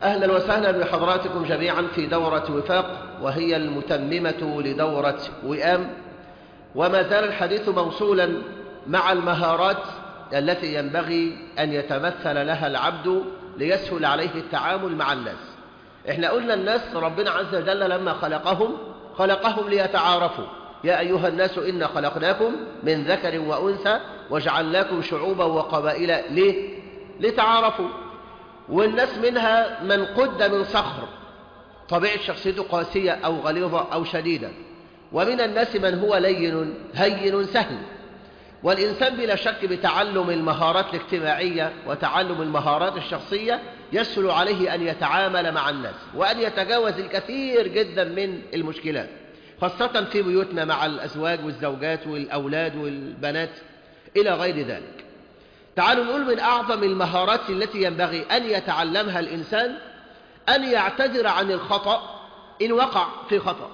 أهلا وسهلا بحضراتكم جميعا في دورة وفاق وهي المتممة لدورة وئام وما زال الحديث موصولا مع المهارات التي ينبغي أن يتمثل لها العبد ليسهل عليه التعامل مع الناس احنا قلنا الناس ربنا عز وجل لما خلقهم خلقهم ليتعارفوا يا أيها الناس إنا خلقناكم من ذكر وأنثى وجعلناكم شعوبا وقبائل ليه؟ لتعارفوا والناس منها من قد من صخر طبيعة شخصيته قاسية أو غليظة أو شديدة ومن الناس من هو لين هين سهل والإنسان بلا شك بتعلم المهارات الاجتماعية وتعلم المهارات الشخصية يسهل عليه أن يتعامل مع الناس وأن يتجاوز الكثير جدا من المشكلات خاصة في بيوتنا مع الأزواج والزوجات والأولاد والبنات إلى غير ذلك تعالوا نقول من أعظم المهارات التي ينبغي أن يتعلمها الإنسان أن يعتذر عن الخطأ إن وقع في خطأ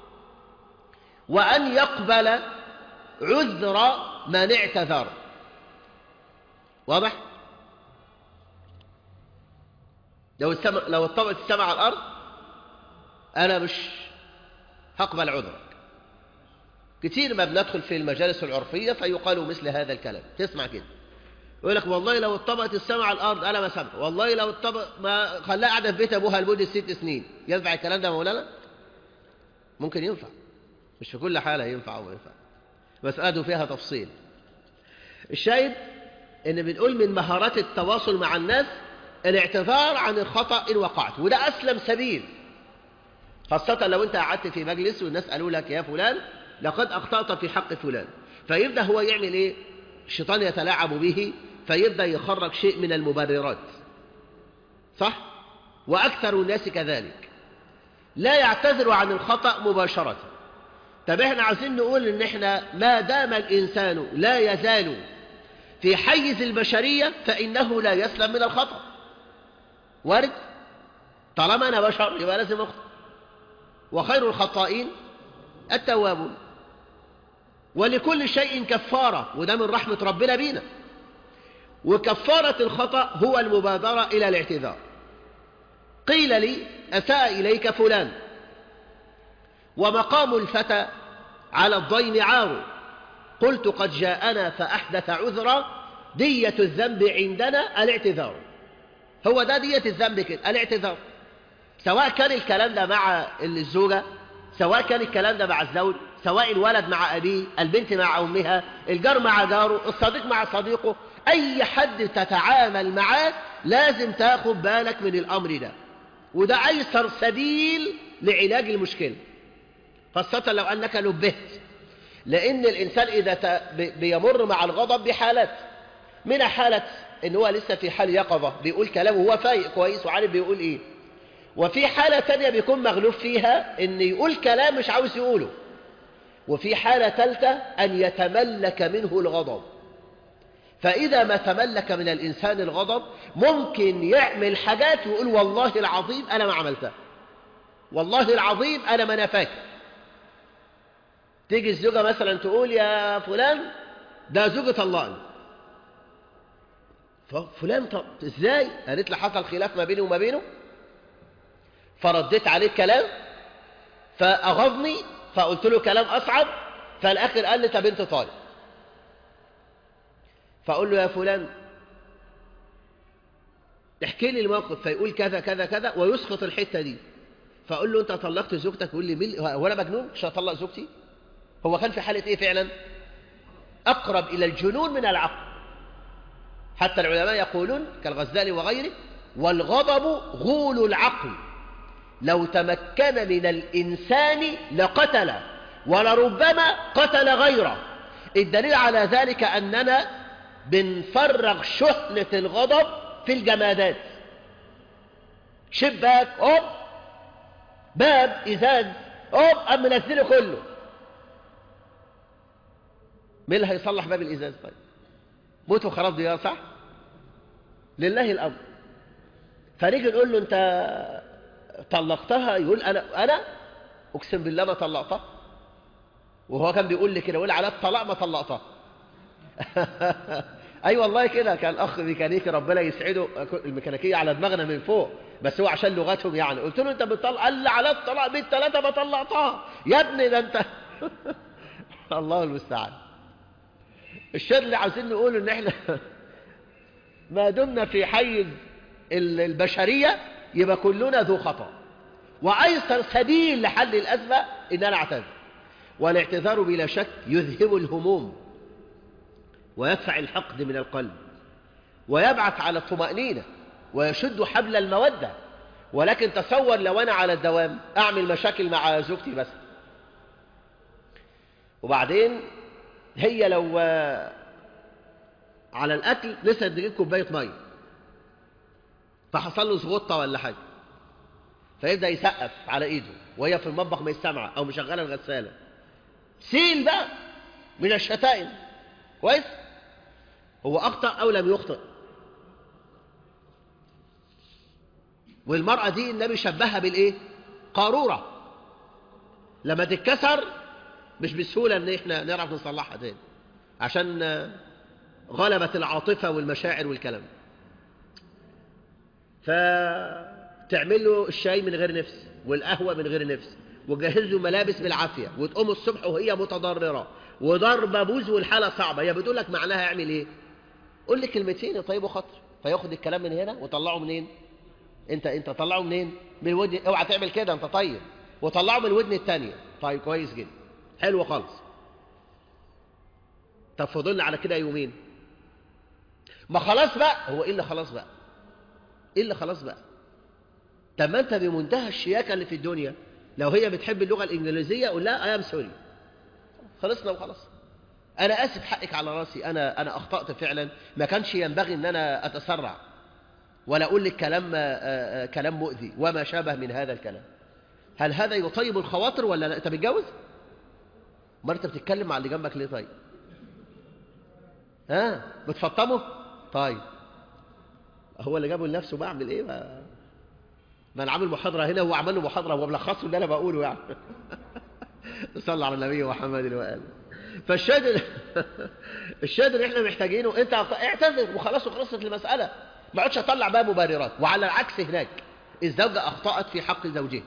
وأن يقبل عذر من اعتذر واضح؟ لو السمع لو اتطبقت السماء على الأرض أنا مش هقبل عذرك كتير ما بندخل في المجالس العرفية فيقال مثل هذا الكلام تسمع كده يقول لك والله لو اتطبقت السماء على الأرض أنا ما سامح والله لو اتطبق ما خلاها قاعدة في بيت أبوها لمدة ست سنين ينفع الكلام ده مولانا؟ ممكن ينفع مش في كل حالة ينفع أو ما ينفع مسألته فيها تفصيل الشاهد ان بنقول من مهارات التواصل مع الناس الاعتذار عن الخطأ إن وقعت وده أسلم سبيل خاصة لو أنت قعدت في مجلس والناس قالوا لك يا فلان لقد أخطأت في حق فلان فيبدأ هو يعمل إيه الشيطان يتلاعب به فيبدأ يخرج شيء من المبررات صح وأكثر الناس كذلك لا يعتذر عن الخطأ مباشرة طب احنا عايزين نقول ان احنا ما دام الانسان لا يزال في حيز البشرية فإنه لا يسلم من الخطأ وارد طالما أنا بشر يبقى لازم أخطأ وخير الخطائين التوابون ولكل شيء كفارة وده من رحمة ربنا بينا وكفارة الخطأ هو المبادرة إلى الاعتذار قيل لي أساء إليك فلان ومقام الفتى على الضيم عار قلت قد جاءنا فأحدث عذرا دية الذنب عندنا الاعتذار هو ده دية الذنب كده الاعتذار سواء كان الكلام ده مع الزوجة سواء كان الكلام ده مع الزوج سواء الولد مع أبيه البنت مع أمها الجار مع جاره الصديق مع صديقه أي حد تتعامل معاه لازم تاخد بالك من الأمر ده وده أيسر سبيل لعلاج المشكلة خاصة لو أنك نبهت لأن الإنسان إذا بيمر مع الغضب بحالات من حالة إن هو لسه في حال يقظة بيقول كلام وهو فايق كويس وعارف بيقول إيه وفي حالة تانية بيكون مغلوب فيها إن يقول كلام مش عاوز يقوله وفي حالة ثالثة أن يتملك منه الغضب فإذا ما تملك من الإنسان الغضب ممكن يعمل حاجات ويقول والله العظيم أنا ما عملتها والله العظيم أنا ما أنا فاكر تيجي الزوجة مثلا تقول يا فلان ده زوجة طلقني فلان طب ازاي قالت لي حصل خلاف ما بيني وما بينه فرديت عليه كلام فأغضني فقلت له كلام أصعب فالآخر قال لي طب انت طالب فأقول له يا فلان احكي لي الموقف فيقول كذا كذا كذا ويسقط الحتة دي فأقول له انت طلقت زوجتك يقول لي مين هو انا مجنون مش هطلق زوجتي هو كان في حالة ايه فعلا أقرب إلى الجنون من العقل حتى العلماء يقولون كالغزالي وغيره والغضب غول العقل لو تمكن من الإنسان لقتل ولربما قتل غيره الدليل على ذلك أننا بنفرغ شحنة الغضب في الجمادات شباك أوب باب إزاز أوب أم منزله كله مين اللي هيصلح باب الإزاز طيب موت وخراب ديار صح لله الأمر فنيجي نقول له أنت طلقتها يقول أنا أنا أقسم بالله ما طلقتها وهو كان بيقول لي كده يقول على الطلاق ما طلقتها اي والله كده كان اخ ميكانيكي ربنا يسعده الميكانيكيه على دماغنا من فوق بس هو عشان لغتهم يعني قلت له انت بتطلع قال لي على الطلاق بيت ثلاثه ما طلعتها يا ابني ده انت الله المستعان الشيء اللي عاوزين نقوله ان احنا ما دمنا في حيز البشريه يبقى كلنا ذو خطأ وأيسر سبيل لحل الأزمة إن أنا أعتذر والاعتذار بلا شك يذهب الهموم ويدفع الحقد من القلب ويبعث على الطمأنينة ويشد حبل المودة ولكن تصور لو أنا على الدوام أعمل مشاكل مع زوجتي بس وبعدين هي لو على الأكل لسه تجيب كوباية مية فحصل له زغطة ولا حاجة فيبدأ يسقف على إيده وهي في المطبخ ما يستمع أو مشغلة الغسالة سيل بقى من الشتائم كويس هو أخطأ أو لم يخطئ والمرأة دي النبي شبهها بالإيه قارورة لما تتكسر مش بسهولة إن إحنا نعرف نصلحها تاني عشان غلبت العاطفة والمشاعر والكلام فتعمل له الشاي من غير نفس والقهوة من غير نفس وجهز له ملابس بالعافية وتقوم الصبح وهي متضررة وضربة بوز والحالة صعبة هي بتقول لك معناها اعمل ايه قول لي كلمتين يطيبوا خاطر فياخد الكلام من هنا وطلعه منين انت انت طلعه منين من الودن اوعى تعمل كده انت طيب وطلعه من الودن الثانيه طيب كويس جدا حلو خالص طب فضلنا على كده يومين ما خلاص بقى هو ايه اللي خلاص بقى ايه اللي خلاص بقى طب ما انت بمنتهى الشياكه اللي في الدنيا لو هي بتحب اللغه الانجليزيه قول لها اي ام سوري خلصنا وخلاص انا اسف حقك على راسي انا انا اخطات فعلا ما كانش ينبغي ان انا اتسرع ولا اقول لك كلام كلام مؤذي وما شابه من هذا الكلام هل هذا يطيب الخواطر ولا لا انت متجوز ما انت بتتكلم مع اللي جنبك ليه طيب ها بتفطمه طيب هو اللي جابه لنفسه بعمل ايه ما ما انا عامل محاضره هنا هو عمل له محاضره هو ملخصه اللي انا بقوله يعني صلى على النبي محمد وآله فالشاهد الشاهد اللي احنا محتاجينه انت اعتذر وخلاص وخلصت المسألة ما عادش اطلع بقى مبررات وعلى العكس هناك الزوجة اخطأت في حق زوجها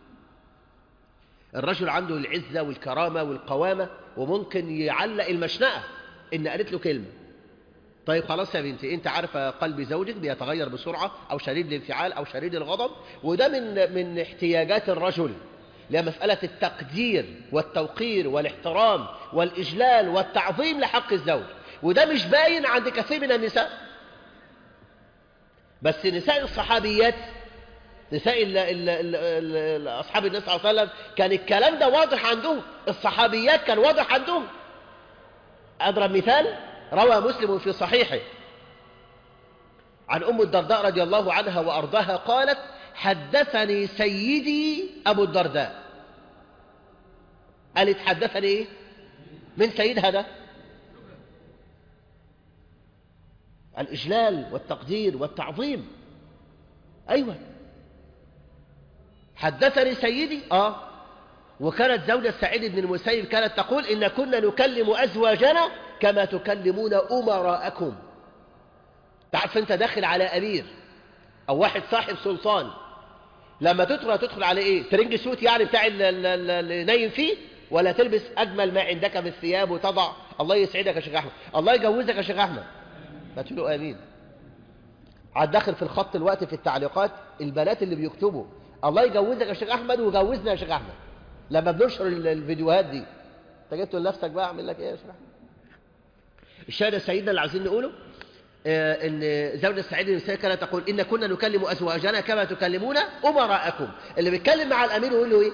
الرجل عنده العزة والكرامة والقوامة وممكن يعلق المشنقة ان قالت له كلمة طيب خلاص يا بنتي انت عارفة قلب زوجك بيتغير بسرعة او شديد الانفعال او شديد الغضب وده من من احتياجات الرجل لمسألة التقدير والتوقير والاحترام والإجلال والتعظيم لحق الزوج وده مش باين عند كثير من النساء بس نساء الصحابيات نساء ال ال ال ال أصحاب النبي صلى الله عليه وسلم كان الكلام ده واضح عندهم الصحابيات كان واضح عندهم أضرب مثال روى مسلم في صحيحه عن أم الدرداء رضي الله عنها وأرضاها قالت حدثني سيدي أبو الدرداء قالت حدثني إيه من سيدها ده الإجلال والتقدير والتعظيم أيوة حدثني سيدي آه وكانت زوجة سعيد بن المسيب كانت تقول إن كنا نكلم أزواجنا كما تكلمون أمراءكم تعرف أنت داخل على أمير أو واحد صاحب سلطان لما تدخل تدخل على ايه ترنج سوت يعني بتاع اللي نايم فيه ولا تلبس اجمل ما عندك من الثياب وتضع الله يسعدك يا شيخ احمد الله يجوزك يا شيخ احمد فتقول امين عاد داخل في الخط الوقت في التعليقات البنات اللي بيكتبوا الله يجوزك يا شيخ احمد وجوزنا يا شيخ احمد لما بننشر الفيديوهات دي انت جبت لنفسك بقى اعمل لك ايه يا شيخ احمد الشهاده سيدنا اللي عايزين نقوله ان زوجة سعيد بن كانت تقول إن كنا نكلم أزواجنا كما تكلمون أمراءكم اللي بيتكلم مع الأمير ويقول له إيه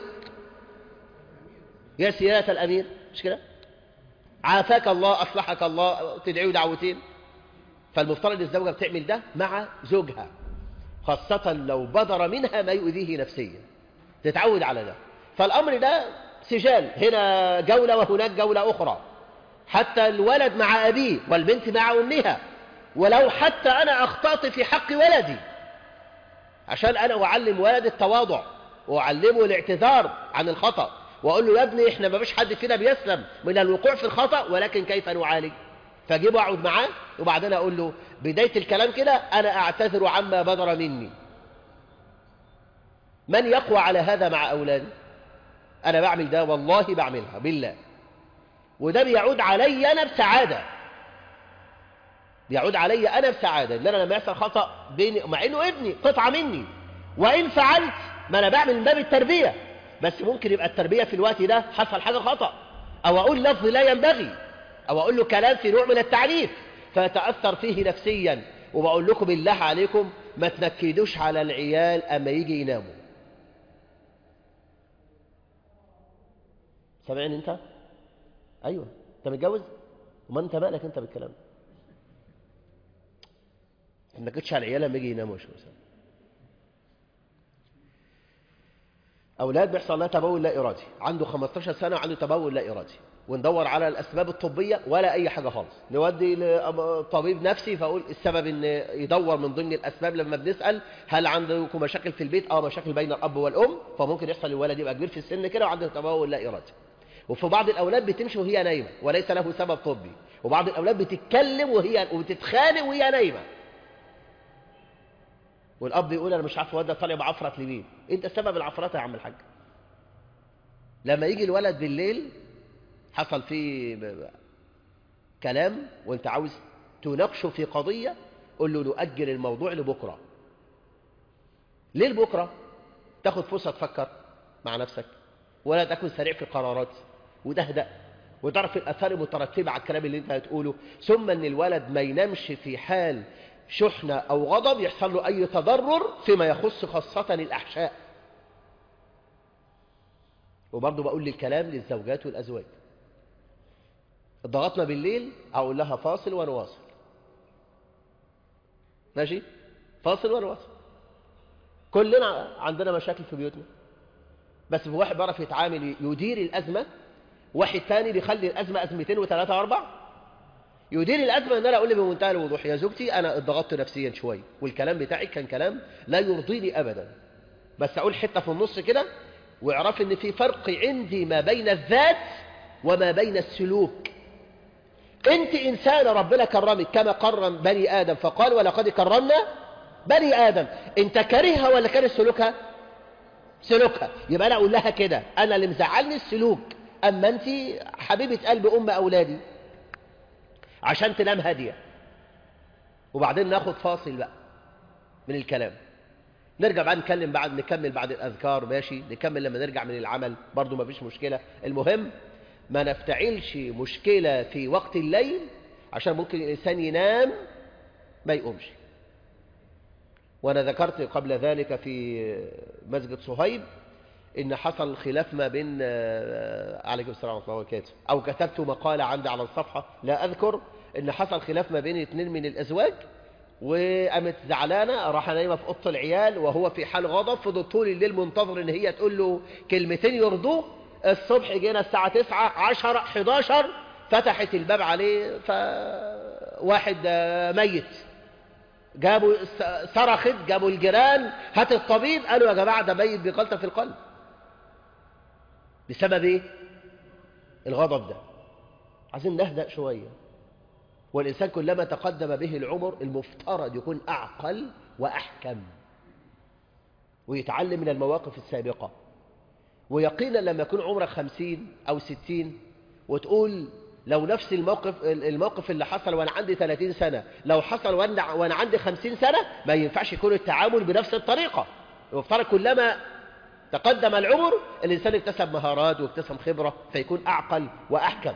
يا سيادة الأمير مش كده عافاك الله أصلحك الله تدعيه دعوتين فالمفترض الزوجة بتعمل ده مع زوجها خاصة لو بدر منها ما يؤذيه نفسيا تتعود على ده فالأمر ده سجال هنا جولة وهناك جولة أخرى حتى الولد مع أبيه والبنت مع أمها ولو حتى أنا أخطأت في حق ولدي عشان أنا أعلم ولدي التواضع وأعلمه الاعتذار عن الخطأ وأقول له يا ابني إحنا ما فيش حد فينا بيسلم من الوقوع في الخطأ ولكن كيف نعالج فاجيبه اقعد معاه وبعدين اقول له بدايه الكلام كده انا اعتذر عما بدر مني من يقوى على هذا مع اولادي انا بعمل ده والله بعملها بالله وده بيعود علي انا بسعاده بيعود علي انا بسعاده ان انا لما يحصل خطا بيني مع انه ابني قطعه مني وان فعلت ما انا بعمل من باب التربيه بس ممكن يبقى التربيه في الوقت ده حصل حاجه خطا او اقول لفظ لا ينبغي او اقول له كلام في نوع من التعنيف فيتاثر فيه نفسيا وبقول لكم بالله عليكم ما تنكدوش على العيال اما يجي يناموا سامعني انت ايوه انت متجوز وما انت مالك انت بالكلام ده ما تنكدش على العيال لما يجي يناموا شو مثلا اولاد بيحصل لها تبول لا ارادي عنده 15 سنه وعنده تبول لا ارادي وندور على الاسباب الطبيه ولا اي حاجه خالص نودي لطبيب نفسي فاقول السبب ان يدور من ضمن الاسباب لما بنسال هل عندكم مشاكل في البيت اه مشاكل بين الاب والام فممكن يحصل الولد يبقى كبير في السن كده وعنده تبول لا ارادي وفي بعض الاولاد بتمشي وهي نايمه وليس له سبب طبي وبعض الاولاد بتتكلم وهي وبتتخانق وهي نايمه والاب يقول انا مش عارف الواد ده طالع بعفرت لمين انت سبب العفرته يا عم الحاج لما يجي الولد بالليل حصل فيه ب- كلام وانت عاوز تناقشه في قضيه قول له نؤجل الموضوع لبكره ليه لبكره تاخد فرصه تفكر مع نفسك ولا تكن سريع في القرارات وتهدأ وتعرف الآثار المترتبة على الكلام اللي انت هتقوله ثم ان الولد ما ينامش في حال شحنة أو غضب يحصل له أي تضرر فيما يخص خاصة الأحشاء وبرضه بقول للكلام للزوجات والأزواج ضغطنا بالليل أقول لها فاصل ونواصل ماشي فاصل ونواصل كلنا عندنا مشاكل في بيوتنا بس في واحد بيعرف يتعامل يدير الأزمة واحد تاني بيخلي الأزمة أزمتين وثلاثة وأربع يدير الأزمة أن أنا أقول لي بمنتهى الوضوح يا زوجتي أنا اتضغطت نفسيا شوية والكلام بتاعي كان كلام لا يرضيني أبدا بس أقول حتة في النص كده واعرف إن في فرق عندي ما بين الذات وما بين السلوك أنت إنسانة ربنا كرمك كما كرم بني آدم فقال ولقد كرمنا بني آدم أنت كارهها ولا كاره سلوكها سلوكها يبقى أنا أقول لها كده أنا اللي مزعلني السلوك أما أنت حبيبة قلب أم أولادي عشان تنام هادية وبعدين ناخد فاصل بقى من الكلام نرجع بعد نتكلم بعد نكمل بعد الأذكار ماشي نكمل لما نرجع من العمل برضو ما فيش مشكلة المهم ما نفتعلش مشكلة في وقت الليل عشان ممكن الإنسان ينام ما يقومش وأنا ذكرت قبل ذلك في مسجد صهيب إن حصل خلاف ما بين عليكم السلام ورحمة الله وبركاته أو كتبت مقالة عندي على الصفحة لا أذكر إن حصل خلاف ما بين اثنين من الأزواج وقامت زعلانة راح نايمة في أوضة العيال وهو في حال غضب فضل طول الليل منتظر إن هي تقول له كلمتين يرضوه الصبح جينا الساعة 9 10 11 فتحت الباب عليه فواحد ميت جابوا صرخت جابوا الجيران هات الطبيب قالوا يا جماعة ده ميت بغلطة في القلب بسبب ايه الغضب ده عايزين نهدأ شوية والإنسان كلما تقدم به العمر المفترض يكون أعقل وأحكم ويتعلم من المواقف السابقة ويقينا لما يكون عمرك خمسين أو ستين وتقول لو نفس الموقف الموقف اللي حصل وانا عندي 30 سنة لو حصل وانا وانا عندي 50 سنة ما ينفعش يكون التعامل بنفس الطريقة المفترض كلما تقدم العمر الإنسان اكتسب مهارات واكتسب خبرة فيكون أعقل وأحكم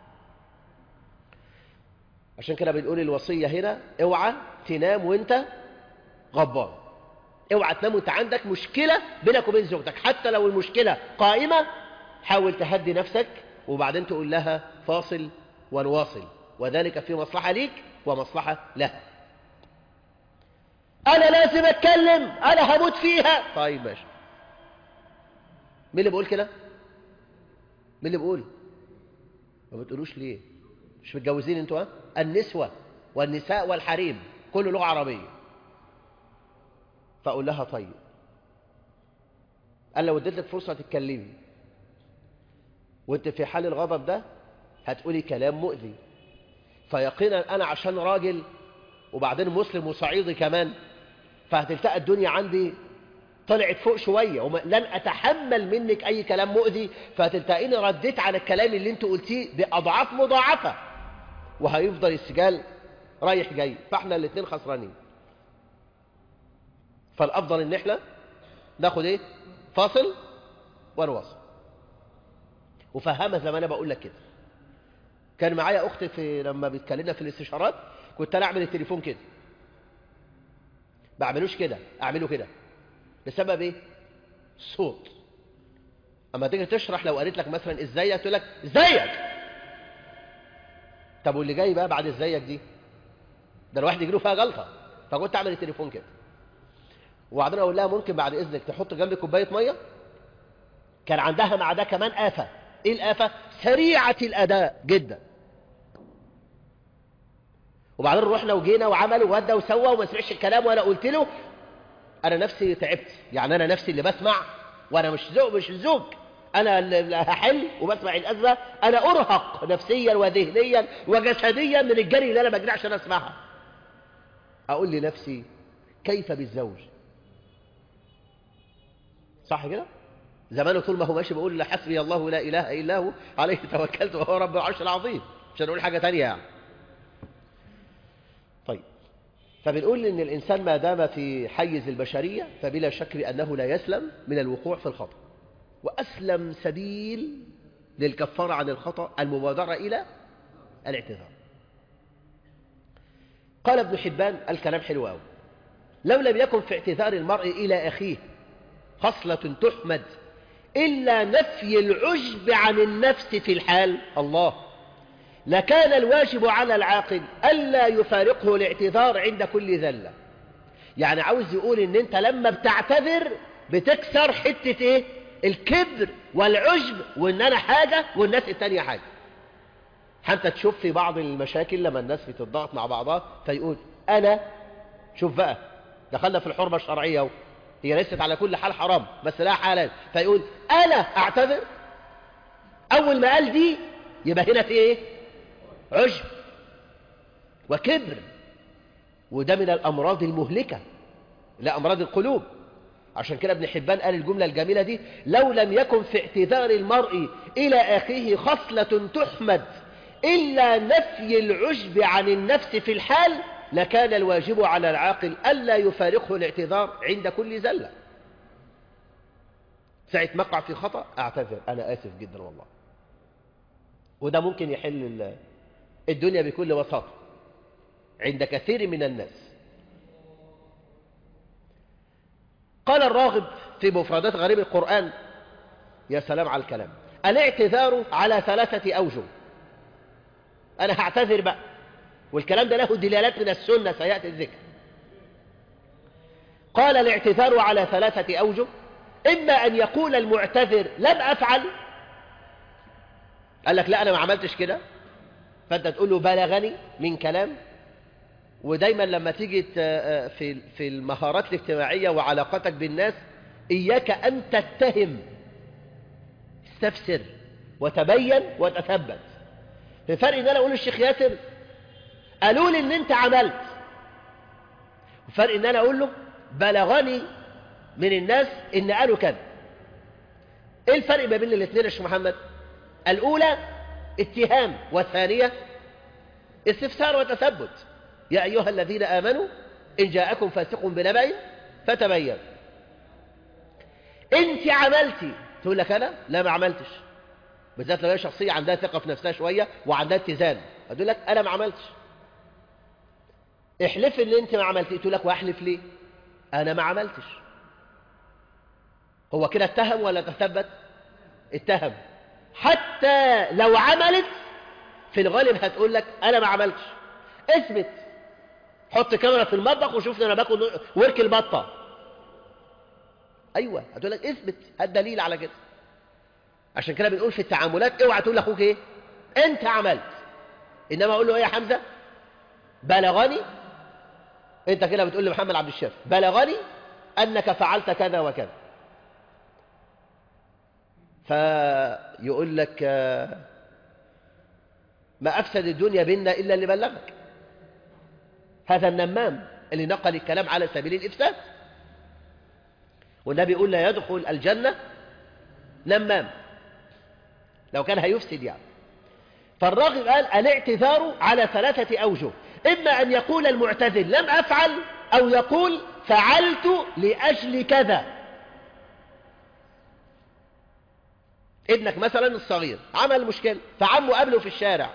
عشان كده بنقول الوصية هنا اوعى تنام وانت غضبان اوعى تنام وانت عندك مشكلة بينك وبين زوجتك حتى لو المشكلة قائمة حاول تهدي نفسك وبعدين تقول لها فاصل ونواصل وذلك في مصلحة ليك ومصلحة لها أنا لازم أتكلم أنا هموت فيها طيب ماشي مين اللي بيقول كده مين اللي بيقول ما بتقولوش ليه مش متجوزين انتوا ها النسوة والنساء والحريم كله لغة عربية فأقول لها طيب قال لو اديت لك فرصة تتكلمي وانت في حال الغضب ده هتقولي كلام مؤذي فيقينا أنا عشان راجل وبعدين مسلم وصعيدي كمان فهتلتقى الدنيا عندي طلعت فوق شوية ولن أتحمل منك أي كلام مؤذي فهتلتقيني رديت على الكلام اللي انت قلتيه بأضعاف مضاعفة وهيفضل السجال رايح جاي فاحنا الاثنين خسرانين فالأفضل ان احنا ناخد ايه فاصل ونواصل وفهمها زي ما انا بقول لك كده كان معايا اختي في لما بيتكلمنا في الاستشارات كنت انا اعمل التليفون كده بعملوش كده اعمله كده بسبب ايه صوت اما تيجي تشرح لو قالت لك مثلا ازيك تقول لك ازيك طب واللي جاي بقى بعد ازيك دي ده الواحد يجيله فيها غلطه فكنت اعمل التليفون كده وبعدين اقول لها ممكن بعد اذنك تحط جنبي كوبايه ميه كان عندها مع ده كمان آفة ايه الآفة سريعة الأداء جدا وبعدين رحنا وجينا وعملوا وودى وسوى وما سمعش الكلام وانا قلت له انا نفسي تعبت يعني انا نفسي اللي بسمع وانا مش ذوق مش الزوج انا اللي هحل وبسمع الازمه انا ارهق نفسيا وذهنيا وجسديا من الجري اللي انا بجري عشان اسمعها اقول لنفسي كيف بالزوج صح كده زمانه طول ما هو ماشي بيقول حسبي الله لا اله الا هو عليه توكلت وهو رب العرش العظيم مش هنقول حاجه ثانيه يعني طيب فبنقول ان الانسان ما دام في حيز البشريه فبلا شك انه لا يسلم من الوقوع في الخطا واسلم سبيل للكفاره عن الخطا المبادره الى الاعتذار قال ابن حبان الكلام حلو قوي لو لم يكن في اعتذار المرء الى اخيه خصله تحمد إلا نفي العجب عن النفس في الحال الله لكان الواجب على العاقل ألا يفارقه الاعتذار عند كل ذلة يعني عاوز يقول ان انت لما بتعتذر بتكسر حتة ايه الكبر والعجب وان انا حاجة والناس التانية حاجة حتى تشوف في بعض المشاكل لما الناس بتضغط مع بعضها فيقول انا شوف بقى دخلنا في الحرمة الشرعية اهو هي ليست على كل حال حرام بس لها حالات فيقول أنا أعتذر أول ما قال دي يبقى هنا في إيه عجب وكبر وده من الأمراض المهلكة لا أمراض القلوب عشان كده ابن حبان قال الجملة الجميلة دي لو لم يكن في اعتذار المرء إلى أخيه خصلة تحمد إلا نفي العجب عن النفس في الحال لكان الواجب على العاقل ألا يفارقه الاعتذار عند كل زلة ساعة ما اقع في خطأ أعتذر أنا آسف جدا والله وده ممكن يحل الدنيا بكل بساطة عند كثير من الناس قال الراغب في مفردات غريب القرآن يا سلام على الكلام الاعتذار على ثلاثة أوجه أنا هعتذر بقى والكلام ده له دلالات من السنة سيأتي الذكر قال الاعتذار على ثلاثة أوجه إما أن يقول المعتذر لم أفعل قال لك لا أنا ما عملتش كده فأنت تقول له بلغني من كلام ودايما لما تيجي في في المهارات الاجتماعية وعلاقتك بالناس إياك أن تتهم استفسر وتبين وتثبت في فرق ان انا اقول للشيخ ياسر قالوا لي ان انت عملت وفرق ان انا اقول له بلغني من الناس ان قالوا كذا ايه الفرق ما بين الاثنين يا شيخ محمد الاولى اتهام والثانيه استفسار وتثبت يا ايها الذين امنوا ان جاءكم فاسق بنبأ فتبين انت عملتي تقول لك انا لا ما عملتش بالذات لو هي شخصيه عندها ثقه في نفسها شويه وعندها اتزان هتقول لك انا ما عملتش احلف ان انت ما عملتي تقول لك واحلف ليه انا ما عملتش هو كده اتهم ولا تثبت اتهم حتى لو عملت في الغالب هتقول لك انا ما عملتش اثبت حط كاميرا في المطبخ وشوفني انا باكل ورك البطه ايوه هتقول لك اثبت هات دليل على كده عشان كده بنقول في التعاملات اوعى تقول لاخوك ايه انت عملت انما اقول له ايه يا حمزه بلغني انت كده بتقول لمحمد عبد الشافي بلغني انك فعلت كذا وكذا فيقول لك ما أفسد الدنيا بيننا إلا اللي بلغك هذا النمام اللي نقل الكلام على سبيل الإفساد والنبي يقول لا يدخل الجنة نمام لو كان هيفسد يعني فالراغب قال الاعتذار على ثلاثة أوجه إما أن يقول المعتذر لم أفعل أو يقول فعلت لأجل كذا ابنك مثلا الصغير عمل مشكلة فعمه قابله في الشارع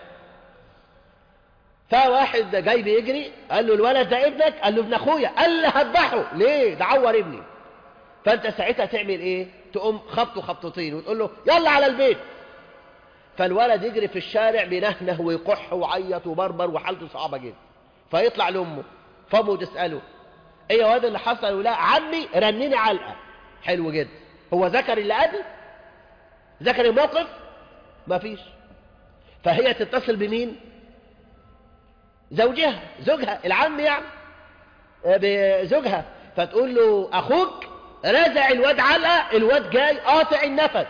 فواحد جاي بيجري قال له الولد ده ابنك قال له ابن اخويا قال له هذبحه ليه ده عور ابني فانت ساعتها تعمل ايه تقوم خبطه خبطتين وتقول له يلا على البيت فالولد يجري في الشارع بنهنه ويقح ويعيط وبربر وحالته صعبه جدا فيطلع لامه فامه تساله ايه يا واد اللي حصل لا عمي رنني علقه حلو جدا هو ذكر اللي قبل ذكر الموقف مفيش فهي تتصل بمين زوجها زوجها العم يعني بزوجها فتقول له اخوك رزع الواد علقه الواد جاي قاطع النفس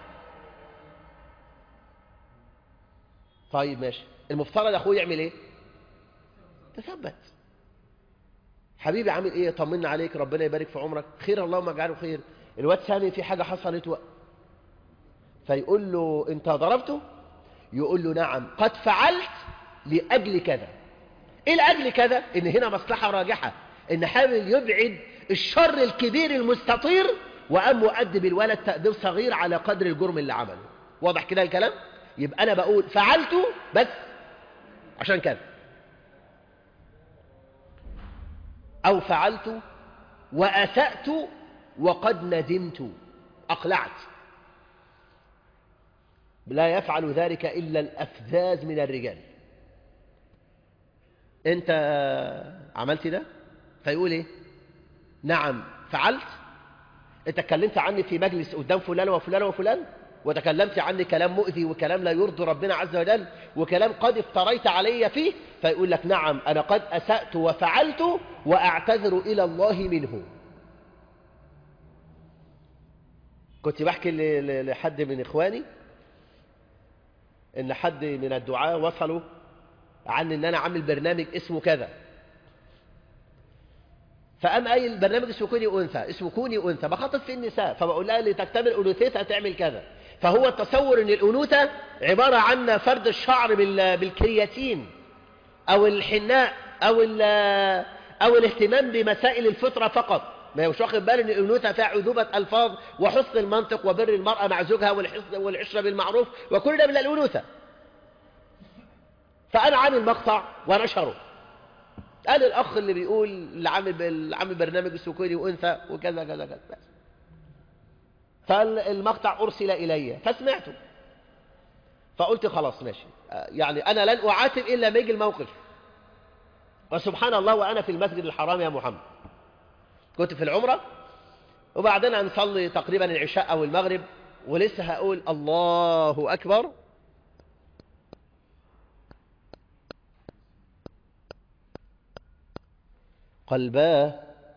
طيب ماشي المفترض اخوه يعمل ايه تثبت حبيبي عامل ايه طمنا عليك ربنا يبارك في عمرك خير اللهم اجعله خير الواد سامي في حاجه حصلت و... فيقول له انت ضربته يقول له نعم قد فعلت لاجل كذا ايه لاجل كذا ان هنا مصلحه راجحه ان حاول يبعد الشر الكبير المستطير وقام مؤدب الولد تأديب صغير على قدر الجرم اللي عمله واضح كده الكلام يبقى انا بقول فعلته بس عشان كذا او فعلت واسأت وقد ندمت اقلعت لا يفعل ذلك الا الافذاذ من الرجال انت عملت ده فيقول ايه نعم فعلت انت اتكلمت عني في مجلس قدام فلان وفلان وفلان وتكلمت عني كلام مؤذي وكلام لا يرضي ربنا عز وجل وكلام قد افتريت علي فيه فيقول لك نعم أنا قد أسأت وفعلت وأعتذر إلى الله منه كنت بحكي لحد من إخواني إن حد من الدعاة وصلوا عن إن أنا عامل برنامج اسمه كذا فقام قايل البرنامج اسمه كوني أنثى اسمه كوني أنثى بخاطب في النساء فبقول لها لتكتمل أنوثتها تعمل كذا فهو التصور ان الأنوثة عبارة عن فرد الشعر بالكرياتين أو الحناء أو, أو الاهتمام بمسائل الفطرة فقط ما هوش واخد بال ان الأنوثة فيها عذوبة ألفاظ وحسن المنطق وبر المرأة مع زوجها والعشرة بالمعروف وكل ده من الأنوثة فأنا عامل مقطع ونشره قال الأخ اللي بيقول اللي عامل عامل برنامج السكري وأنثى وكذا كذا كذا بس فالمقطع أرسل إلي فسمعته فقلت خلاص ماشي يعني أنا لن أعاتب إلا ما يجي الموقف وسبحان الله وأنا في المسجد الحرام يا محمد كنت في العمرة وبعدين هنصلي تقريبا العشاء أو المغرب ولسه هقول الله أكبر قلباه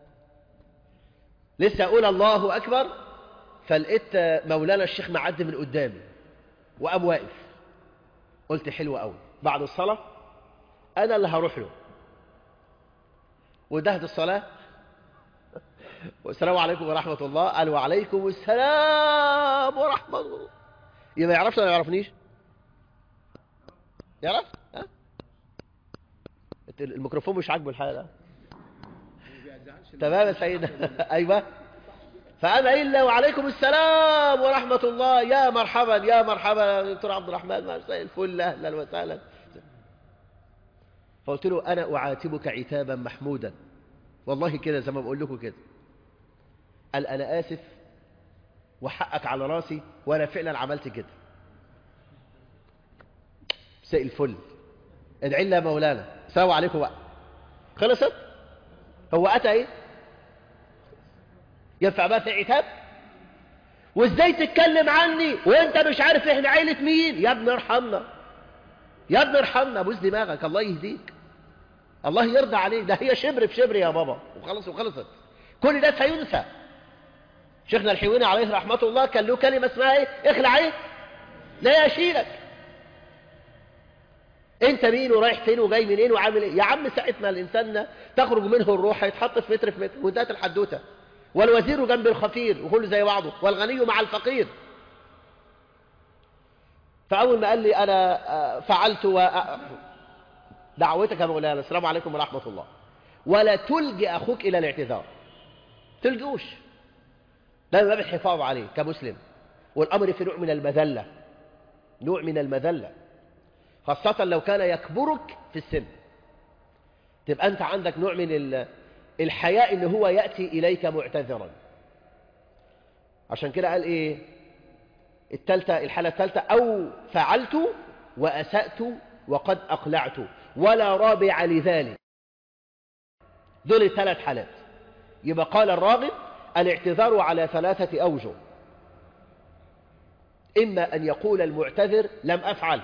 لسه أقول الله أكبر فلقيت مولانا الشيخ معدي من قدامي وقام واقف قلت حلو قوي بعد الصلاة أنا اللي هروح له وانتهت الصلاة والسلام عليكم ورحمة الله قال وعليكم السلام ورحمة الله يبقى يعرفش ولا ما يعرفنيش يعرف ها الميكروفون مش عاجبه الحال ده تمام يا سيدنا ايوه فأنا إلا وعليكم السلام ورحمة الله يا مرحبا يا مرحبا يا دكتور عبد الرحمن مساء الفل أهلا وسهلا فقلت له أنا أعاتبك عتابا محمودا والله كده زي ما بقول لكم كده قال أنا آسف وحقك على راسي وأنا فعلا عملت كده مساء الفل ادعي لنا مولانا السلام عليكم بقى خلصت هو أتى إيه ينفع بقى في عتاب وازاي تتكلم عني وانت مش عارف احنا عيلة مين يا ابن ارحمنا يا ابن ارحمنا بوز دماغك الله يهديك الله يرضى عليك ده هي شبر بشبر يا بابا وخلص وخلصت كل ده سينسى شيخنا الحيواني عليه رحمة الله كان له كلمة اسمها ايه اخلع ايه لا يشيلك انت مين ورايح فين وجاي منين وعامل ايه يا عم ساعه ما الانسان تخرج منه الروح هيتحط في متر في متر وانتهت الحدوته والوزير جنب الخفير وكله زي بعضه والغني مع الفقير فاول ما قال لي انا فعلت و... دعوتك يا مولانا السلام عليكم ورحمه الله ولا تلجي اخوك الى الاعتذار تلجوش ده باب الحفاظ عليه كمسلم والامر في نوع من المذله نوع من المذله خاصة لو كان يكبرك في السن تبقى أنت عندك نوع من الحياء إن هو يأتي إليك معتذرا عشان كده قال إيه التالتة الحالة التالتة أو فعلت وأسأت وقد أقلعت ولا رابع لذلك دول الثلاث حالات يبقى قال الراغب الاعتذار على ثلاثة أوجه إما أن يقول المعتذر لم أفعل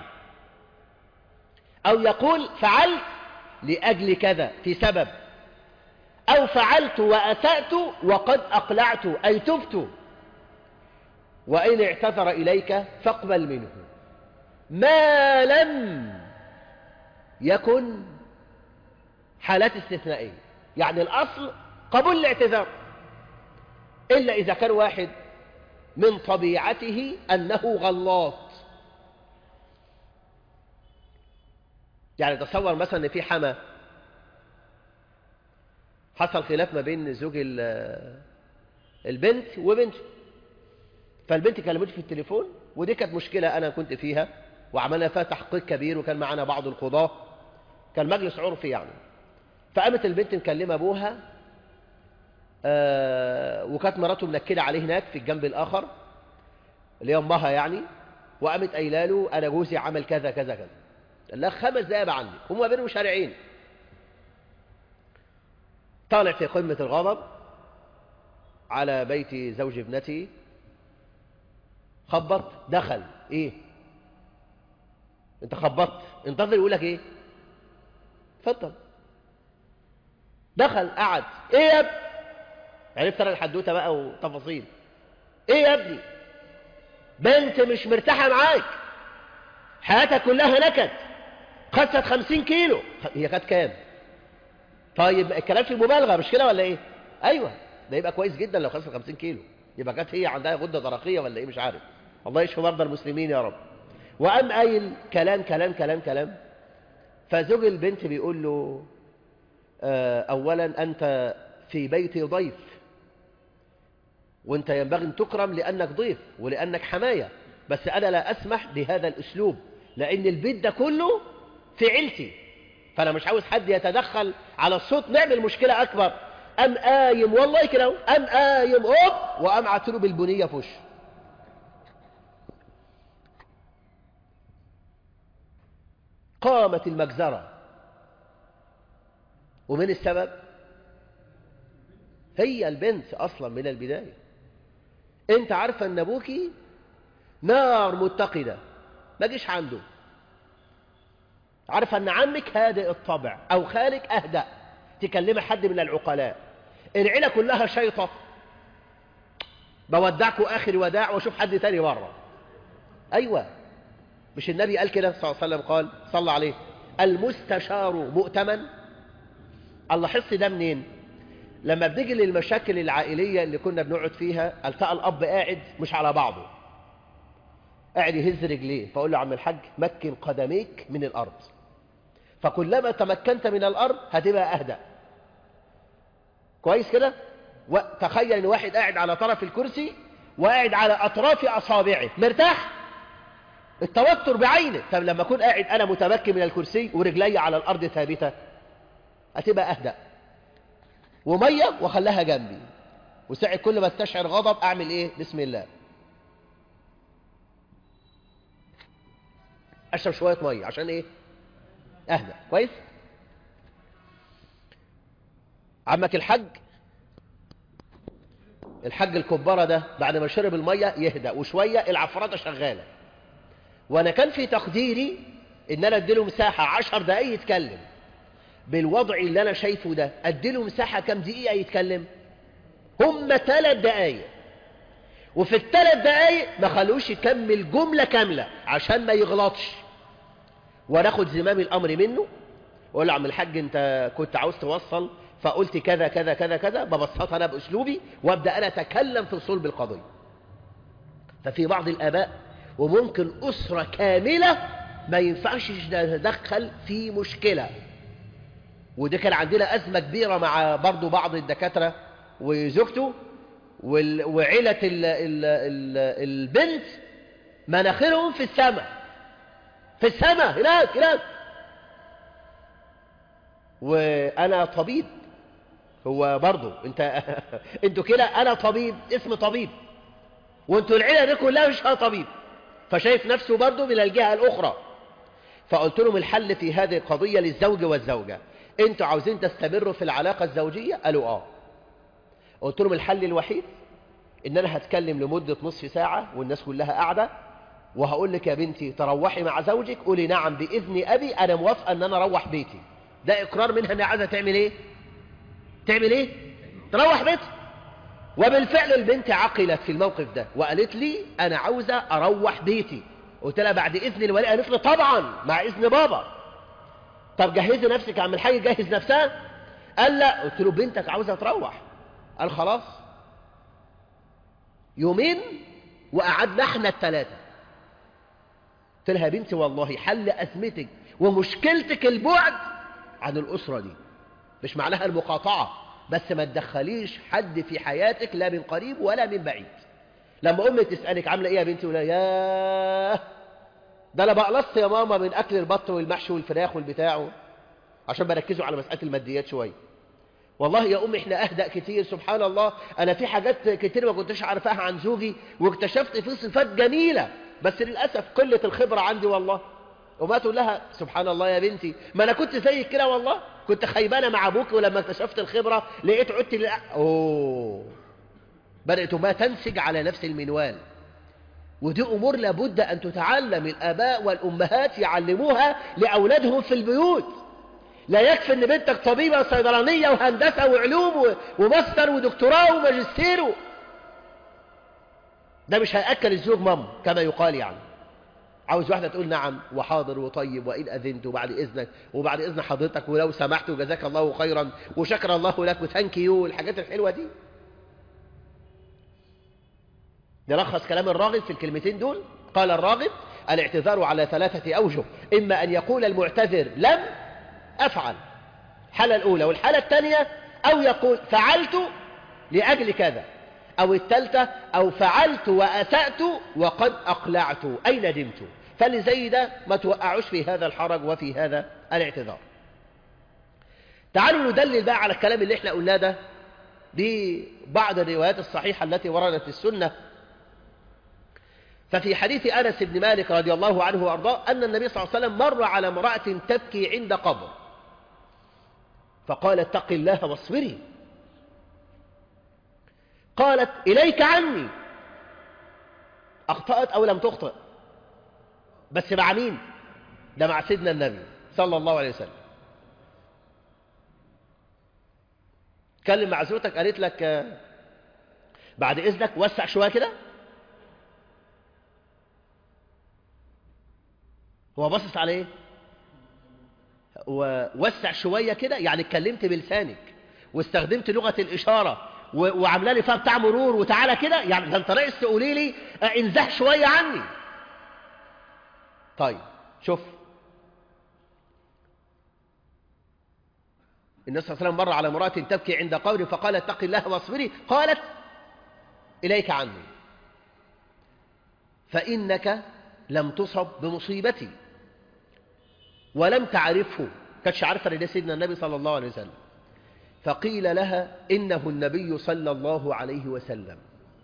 أو يقول فعلت لأجل كذا في سبب أو فعلت وأسأت وقد أقلعت أي تبت وإن اعتذر إليك فاقبل منه ما لم يكن حالات استثنائية يعني الأصل قبول الاعتذار إلا إذا كان واحد من طبيعته أنه غلاط يعني تصور مثلا ان في حما حصل خلاف ما بين زوج البنت وبنته فالبنت كلمته في التليفون ودي كانت مشكلة أنا كنت فيها وعملنا فيها تحقيق كبير وكان معنا بعض القضاة كان مجلس عرفي يعني فقامت البنت مكلمة أبوها آه وكانت مراته منكدة عليه هناك في الجنب الآخر اللي هي أمها يعني وقامت قايله له أنا جوزي عمل كذا كذا كذا قال لها خمس دقايق عندي هم بينهم شارعين طالع في قمة الغضب على بيت زوج ابنتي خبط دخل ايه انت خبطت انتظر يقول لك ايه اتفضل دخل قعد ايه يا ابني عرفت انا الحدوته بقى وتفاصيل ايه يا ابني بنت مش مرتاحه معاك حياتك كلها نكد خست خمسين كيلو هي كانت كام طيب الكلام في مبالغه مش كده ولا ايه ايوه ده يبقى كويس جدا لو خست خمسين كيلو يبقى كانت هي عندها غده درقيه ولا ايه مش عارف الله يشفي مرضى المسلمين يا رب وقام قايل كلام كلام كلام كلام فزوج البنت بيقول له اولا انت في بيتي ضيف وانت ينبغي ان تكرم لانك ضيف ولانك حمايه بس انا لا اسمح بهذا الاسلوب لان البيت ده كله في عيلتي فانا مش عاوز حد يتدخل على الصوت نعمل مشكله اكبر ام قايم والله كده ام قايم اوب وقام عتله بالبنيه في وشه قامت المجزره ومن السبب هي البنت اصلا من البدايه انت عارفه ان ابوكي نار متقده ما جيش عنده عارفه ان عمك هادئ الطبع او خالك اهدأ تكلمي حد من العقلاء العيله كلها شيطه بودعكم اخر وداع واشوف حد تاني بره ايوه مش النبي قال كده صلى الله عليه وسلم قال صلى عليه المستشار مؤتمن الله حس ده منين لما بنيجي للمشاكل العائليه اللي كنا بنقعد فيها التقى الاب قاعد مش على بعضه قاعد يهز رجليه فاقول له عم الحاج مكن قدميك من الارض فكلما تمكنت من الارض هتبقى اهدى كويس كده وتخيل ان واحد قاعد على طرف الكرسي وقاعد على اطراف اصابعه مرتاح التوتر بعينه طب لما اكون قاعد انا متمكن من الكرسي ورجلي على الارض ثابته هتبقى اهدى وميه واخليها جنبي وساعة كل ما استشعر غضب اعمل ايه بسم الله اشرب شويه ميه عشان ايه اهدى كويس عمك الحج الحج الكبارة ده بعد ما شرب المية يهدى وشوية العفراتة شغالة وانا كان في تقديري ان انا اديله مساحة عشر دقايق يتكلم بالوضع اللي انا شايفه ده اديله مساحة كام دقيقة يتكلم هم ثلاث دقايق وفي الثلاث دقايق ما خلوش يكمل جملة كاملة عشان ما يغلطش وناخد زمام الأمر منه وأقول له عم الحاج أنت كنت عاوز توصل فقلت كذا كذا كذا كذا ببسطها أنا بأسلوبي وأبدأ أنا أتكلم في صلب القضية ففي بعض الآباء وممكن أسرة كاملة ما ينفعش نتدخل في مشكلة وده كان عندنا أزمة كبيرة مع برضو بعض الدكاترة وزوجته وال- وعيلة ال- ال- ال- البنت مناخيرهم في السماء في السماء هناك هناك وأنا طبيب هو برضو انت انتوا كده انا طبيب اسم طبيب وانتوا العيله دي كلها مش انا طبيب فشايف نفسه برضو من الجهه الاخرى فقلت لهم الحل في هذه القضيه للزوج والزوجه انتوا عاوزين تستمروا في العلاقه الزوجيه قالوا اه قلت لهم الحل الوحيد ان انا هتكلم لمده نصف ساعه والناس كلها قاعده وهقول لك يا بنتي تروحي مع زوجك قولي نعم باذن ابي انا موافقه ان انا اروح بيتي ده اقرار منها انها عايزه تعمل ايه تعمل ايه تروح بيتها وبالفعل البنت عقلت في الموقف ده وقالت لي انا عاوزه اروح بيتي قلت لها بعد اذن الولي قالت لي طبعا مع اذن بابا طب جهزي نفسك يا عم الحاج جهز نفسها قال لا قلت له بنتك عاوزه تروح قال خلاص يومين وقعدنا احنا الثلاثه قلت لها يا بنتي والله حل ازمتك ومشكلتك البعد عن الاسره دي مش معناها المقاطعة بس ما تدخليش حد في حياتك لا من قريب ولا من بعيد لما أمي تسألك عاملة إيه يا بنتي ولا ياه ده أنا بقلصت يا ماما من أكل البط والمحشي والفراخ والبتاع عشان بركزوا على مسألة الماديات شوية والله يا أمي إحنا أهدأ كتير سبحان الله أنا في حاجات كتير ما كنتش عارفاها عن زوجي واكتشفت فيه صفات جميلة بس للأسف قلة الخبرة عندي والله وما تقول لها سبحان الله يا بنتي ما انا كنت زيك كده والله كنت خيبانه مع ابوك ولما اكتشفت الخبره لقيت عدت للأ... اوه بدات ما تنسج على نفس المنوال ودي امور لابد ان تتعلم الاباء والامهات يعلموها لاولادهم في البيوت لا يكفي ان بنتك طبيبه وصيدلانيه وهندسه وعلوم و- وماستر ودكتوراه وماجستير و- ده مش هياكل الزوج ماما كما يقال يعني عاوز واحدة تقول نعم وحاضر وطيب وإن أذنت وبعد إذنك وبعد إذن حضرتك ولو سمحت وجزاك الله خيرا وشكر الله لك وثانك يو والحاجات الحلوة دي نلخص كلام الراغب في الكلمتين دول قال الراغب الاعتذار على ثلاثة أوجه إما أن يقول المعتذر لم أفعل الحالة الأولى والحالة الثانية أو يقول فعلت لأجل كذا أو الثالثة أو فعلت وأسأت وقد أقلعت أي ندمت فلزي ده ما توقعوش في هذا الحرج وفي هذا الاعتذار تعالوا ندلل بقى على الكلام اللي احنا قلناه ده ببعض الروايات الصحيحة التي وردت في السنة ففي حديث أنس بن مالك رضي الله عنه وأرضاه أن النبي صلى الله عليه وسلم مر على امرأة تبكي عند قبر فقال اتق الله واصبري قالت إليك عني أخطأت أو لم تخطئ بس مع مين ده مع سيدنا النبي صلى الله عليه وسلم تكلم مع زوجتك قالت لك آه، بعد إذنك وسع شوية كده هو باصص على ايه ووسع شويه كده يعني اتكلمت بلسانك واستخدمت لغه الاشاره و- وعامله لي فيها بتاع مرور وتعالى كده يعني ده انت رئيس تقولي لي آه، انزح شويه عني طيب شوف النبي صلى الله عليه وسلم مر على امرأة تبكي عند قبر فقال اتق الله واصبري قالت إليك عني فإنك لم تصب بمصيبتي ولم تعرفه كانتش عارفة ان ده سيدنا النبي صلى الله عليه وسلم فقيل لها إنه النبي صلى الله عليه وسلم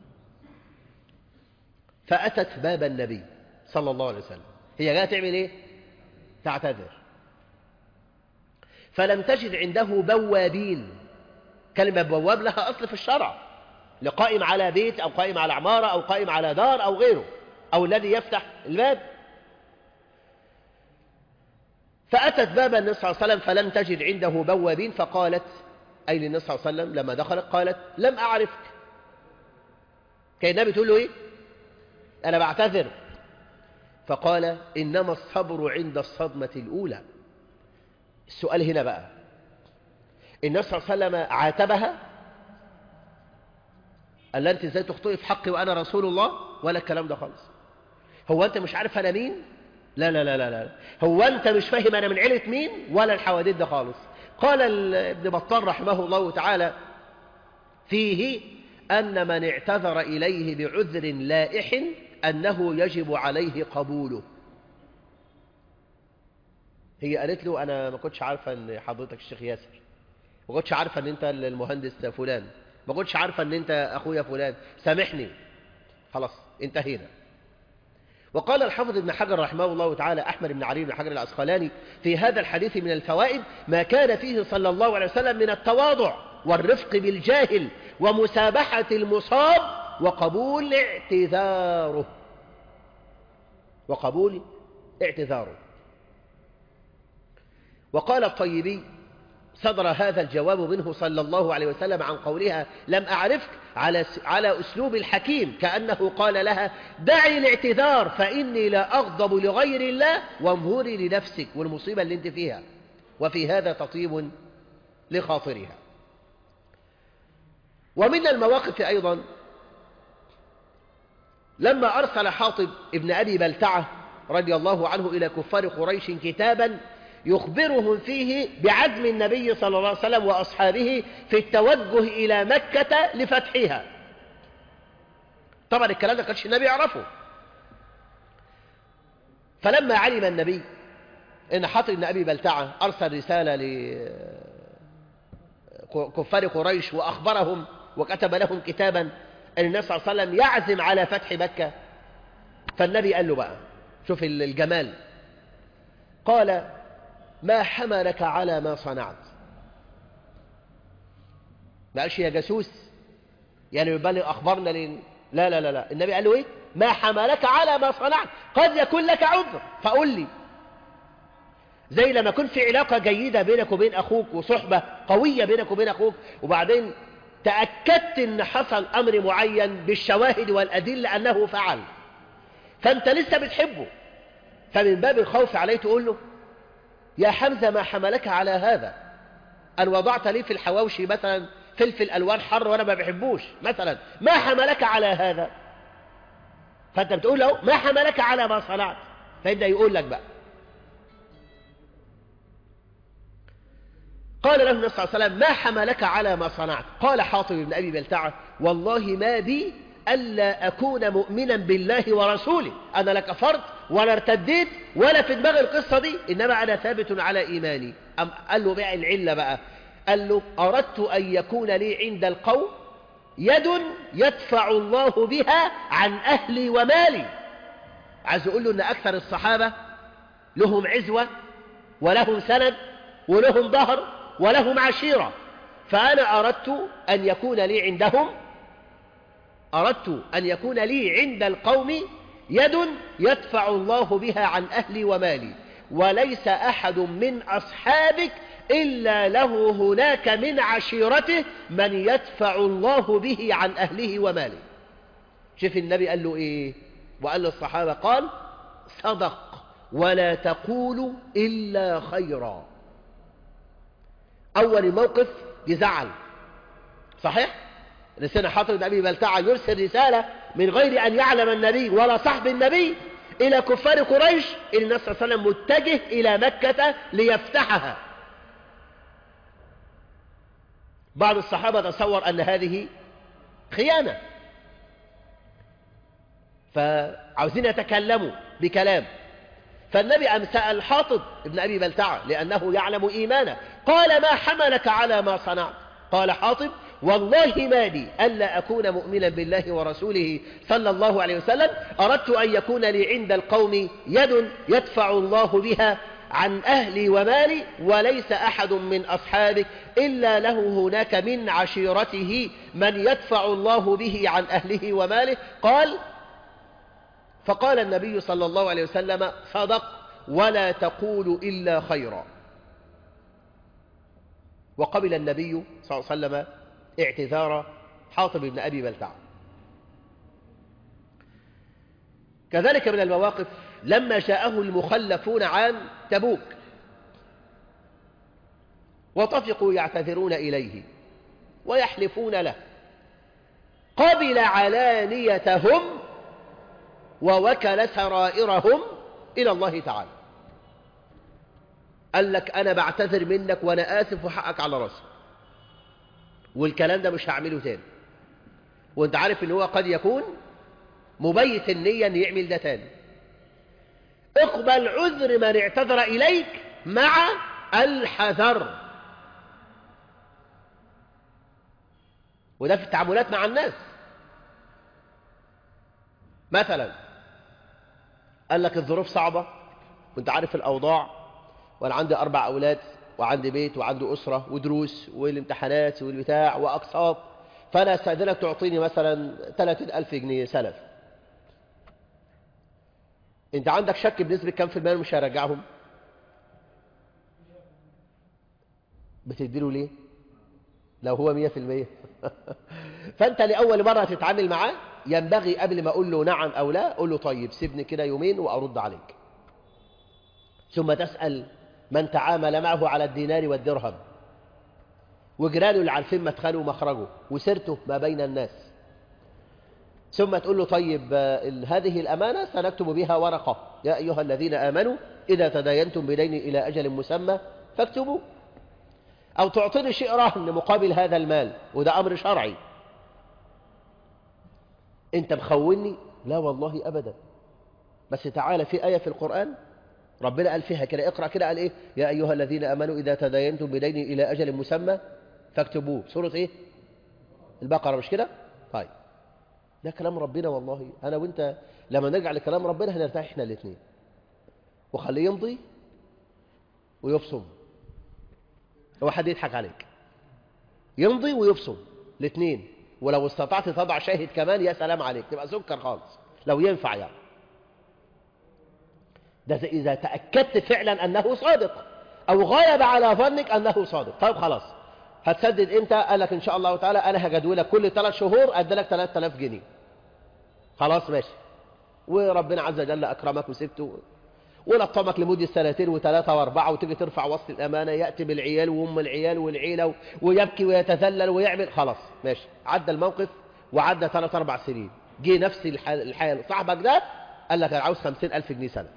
فأتت باب النبي صلى الله عليه وسلم هي جايه تعمل ايه تعتذر فلم تجد عنده بوابين كلمة بواب لها أصل في الشرع لقائم على بيت أو قائم على عمارة أو قائم على دار أو غيره أو الذي يفتح الباب فأتت باب النبي صلى الله عليه وسلم فلم تجد عنده بوابين فقالت أي للنبي صلى الله عليه وسلم لما دخلت قالت لم أعرفك كان النبي تقول له إيه أنا بعتذر فقال إنما الصبر عند الصدمة الأولى السؤال هنا بقى النبي صلى الله عليه وسلم عاتبها قال لها أنت إزاي تخطئي في حقي وأنا رسول الله ولا الكلام ده خالص هو أنت مش عارف أنا مين لا لا لا لا لا هو أنت مش فاهم أنا من عيلة مين ولا الحوادث ده خالص قال ال- ابن بطال رحمه الله تعالى فيه أن من اعتذر إليه بعذر لائح أنه يجب عليه قبوله هي قالت له أنا ما كنتش عارفة أن حضرتك الشيخ ياسر ما كنتش عارفة أن أنت المهندس فلان ما كنتش عارفة أن أنت أخويا فلان سامحني خلاص انتهينا وقال الحافظ ابن حجر رحمه الله تعالى أحمد بن علي بن حجر العسقلاني في هذا الحديث من الفوائد ما كان فيه صلى الله عليه وسلم من التواضع والرفق بالجاهل ومسابحة المصاب وقبول اعتذاره وقبول اعتذاره وقال الطيبي صدر هذا الجواب منه صلى الله عليه وسلم عن قولها لم أعرفك على على أسلوب الحكيم كأنه قال لها دعي الاعتذار فإني لا أغضب لغير الله وانظري لنفسك والمصيبة اللي انت فيها وفي هذا تطيب لخاطرها ومن المواقف أيضا لما أرسل حاطب ابن أبي بلتعة رضي الله عنه إلى كفار قريش كتابا يخبرهم فيه بعزم النبي صلى الله عليه وسلم وأصحابه في التوجه إلى مكة لفتحها طبعا الكلام ده كانش النبي يعرفه فلما علم النبي ان حاطب بن أبي بلتعة أرسل رسالة لكفار قريش وأخبرهم وكتب لهم كتابا أن النبي صلى الله عليه وسلم يعزم على فتح مكة فالنبي قال له بقى شوف الجمال قال ما حملك على ما صنعت ما قالش يا جاسوس يعني يبلغ أخبارنا لين لا لا لا لا النبي قال له إيه ما حملك على ما صنعت قد يكون لك عذر فقل لي زي لما يكون في علاقة جيدة بينك وبين أخوك وصحبة قوية بينك وبين أخوك وبعدين تأكدت أن حصل أمر معين بالشواهد والأدلة أنه فعل فأنت لسه بتحبه فمن باب الخوف عليه تقول له يا حمزة ما حملك على هذا أن وضعت لي في الحواوشي مثلا فلفل ألوان حر وأنا ما بحبوش مثلا ما حملك على هذا فأنت بتقول له ما حملك على ما صنعت فيبدأ يقول لك بقى قال له النبي صلى الله عليه وسلم ما حملك على ما صنعت قال حاطب بن أبي بلتعة والله ما بي ألا أكون مؤمنا بالله ورسوله أنا لا كفرت ولا ارتديت ولا في دماغ القصة دي إنما أنا ثابت على إيماني أم قال له بقى العلة بقى قال له أردت أن يكون لي عند القوم يد يدفع الله بها عن أهلي ومالي عايز أقول له أن أكثر الصحابة لهم عزوة ولهم سند ولهم ظهر ولهم عشيرة فأنا أردت أن يكون لي عندهم أردت أن يكون لي عند القوم يد يدفع الله بها عن أهلي ومالي وليس أحد من أصحابك إلا له هناك من عشيرته من يدفع الله به عن أهله وماله شوف النبي قال له إيه وقال للصحابة قال صدق ولا تقولوا إلا خيرا أول موقف يزعل صحيح؟ لسنا حاطب بن أبي بلتعة يرسل رسالة من غير أن يعلم النبي ولا صحب النبي إلى كفار قريش إن النبي صلى الله عليه وسلم متجه إلى مكة ليفتحها بعض الصحابة تصور أن هذه خيانة فعاوزين يتكلموا بكلام فالنبي أم سأل حاطب ابن أبي بلتعة لأنه يعلم إيمانه قال ما حملك على ما صنعت قال حاطب والله ما لي ألا أكون مؤمنا بالله ورسوله صلى الله عليه وسلم أردت أن يكون لي عند القوم يد يدفع الله بها عن أهلي ومالي وليس أحد من أصحابك إلا له هناك من عشيرته من يدفع الله به عن أهله وماله قال فقال النبي صلى الله عليه وسلم صدق ولا تقول إلا خيرا وقبل النبي صلى الله عليه وسلم اعتذار حاطب بن أبي بلتع كذلك من المواقف لما جاءه المخلفون عام تبوك وطفقوا يعتذرون إليه ويحلفون له قبل علانيتهم ووكل سرائرهم إلى الله تعالى قال لك أنا بعتذر منك وأنا آسف وحقك على راسي والكلام ده مش هعمله تاني وانت عارف ان هو قد يكون مبيت النية ان يعمل ده تاني اقبل عذر من اعتذر إليك مع الحذر وده في التعاملات مع الناس مثلا قال لك الظروف صعبة وانت عارف الأوضاع وأنا عندي أربع أولاد وعندي بيت وعندي أسرة ودروس والامتحانات والبتاع وأقساط فأنا أستأذنك تعطيني مثلا 30 ألف جنيه سلف أنت عندك شك بنسبة كم في المال مش هرجعهم بتديله ليه لو هو مية في المية فأنت لأول مرة تتعامل معاه ينبغي قبل ما أقول له نعم أو لا أقول له طيب سيبني كده يومين وأرد عليك ثم تسأل من تعامل معه على الدينار والدرهم وجيرانه اللي عارفين مدخله ومخرجه وسيرته ما بين الناس ثم تقول له طيب هذه الأمانة سنكتب بها ورقة يا أيها الذين آمنوا إذا تداينتم بدين إلى أجل مسمى فاكتبوا أو تعطيني شيء رهن مقابل هذا المال وده أمر شرعي أنت مخوني لا والله أبدا بس تعالى في آية في القرآن ربنا قال فيها كده اقرأ كده قال إيه يا أيها الذين أمنوا إذا تداينتم بدين إلى أجل مسمى فاكتبوه سورة إيه البقرة مش كده طيب ده كلام ربنا والله أنا وإنت لما نرجع لكلام ربنا هنرتاح إحنا الاثنين وخليه يمضي ويبصم هو حد يضحك عليك يمضي ويبصم الاثنين ولو استطعت تضع شاهد كمان يا سلام عليك تبقى سكر خالص لو ينفع يعني ده إذا تأكدت فعلا أنه صادق أو غايب على ظنك أنه صادق طيب خلاص هتسدد امتى قال لك إن شاء الله تعالى أنا هجدولك كل ثلاث شهور أدلك 3000 جنيه خلاص ماشي وربنا عز وجل أكرمك وسبته ولطمك لمدة سنتين وثلاثة وأربعة وتيجي ترفع وسط الأمانة يأتي بالعيال وأم العيال والعيلة ويبكي ويتذلل ويعمل خلاص ماشي عدى الموقف وعدى ثلاث أربع سنين جه نفس الحال صاحبك ده قال لك أنا عاوز خمسين ألف جنيه سنة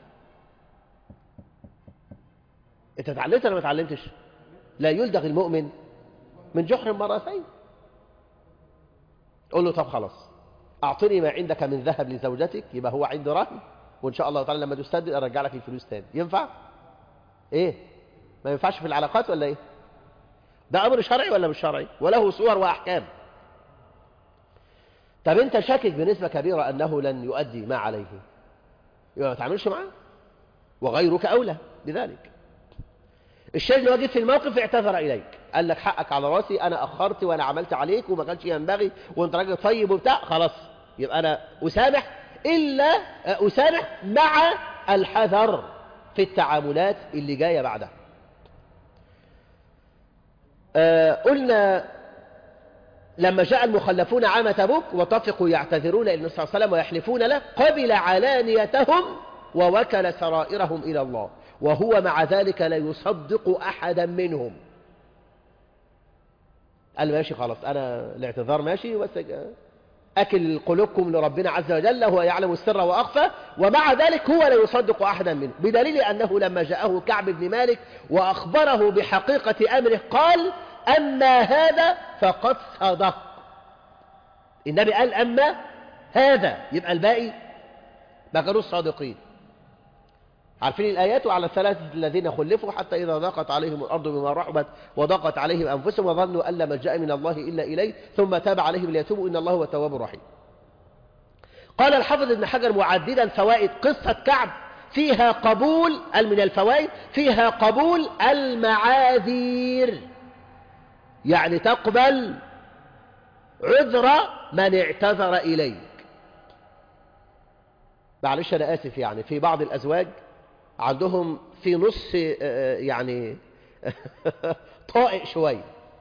أنت اتعلمت ولا ما اتعلمتش؟ لا يلدغ المؤمن من جحر مرتين قول له طب خلاص أعطني ما عندك من ذهب لزوجتك يبقى هو عندي رهن وإن شاء الله تعالى لما تستدد أرجع لك الفلوس تاني ينفع؟ إيه؟ ما ينفعش في العلاقات ولا إيه؟ ده أمر شرعي ولا مش شرعي؟ وله صور وأحكام طب أنت شاكك بنسبة كبيرة أنه لن يؤدي ما عليه يبقى ما تعملش معاه وغيرك أولى بذلك الشيء اللي واجد في الموقف اعتذر إليك قال لك حقك على راسي أنا أخرت وأنا عملت عليك وما كانش ينبغي وأنت راجل طيب وبتاع خلاص يبقى أنا أسامح إلا أسامح مع الحذر في التعاملات اللي جاية بعدها آه قلنا لما جاء المخلفون عام تبوك وطفقوا يعتذرون إلى النبي صلى الله عليه وسلم ويحلفون له قبل علانيتهم ووكل سرائرهم إلى الله وهو مع ذلك لا يصدق أحدا منهم قال ماشي خلاص أنا الاعتذار ماشي بس أكل قلوبكم لربنا عز وجل هو يعلم السر وأخفى ومع ذلك هو لا يصدق أحدا منه بدليل أنه لما جاءه كعب بن مالك وأخبره بحقيقة أمره قال أما هذا فقد صدق النبي قال أما هذا يبقى الباقي ما كانوا الصادقين عارفين الآيات وعلى الثلاثة الذين خلفوا حتى إذا ضاقت عليهم الأرض بما رحبت وضاقت عليهم أنفسهم وظنوا أن ما جاء من الله إلا إليه ثم تاب عليهم ليتوبوا إن الله هو التواب الرحيم قال الحافظ ابن حجر معددا فوائد قصة كعب فيها قبول من الفوائد فيها قبول المعاذير يعني تقبل عذر من اعتذر إليك معلش أنا آسف يعني في بعض الأزواج عندهم في نص يعني طائق شوية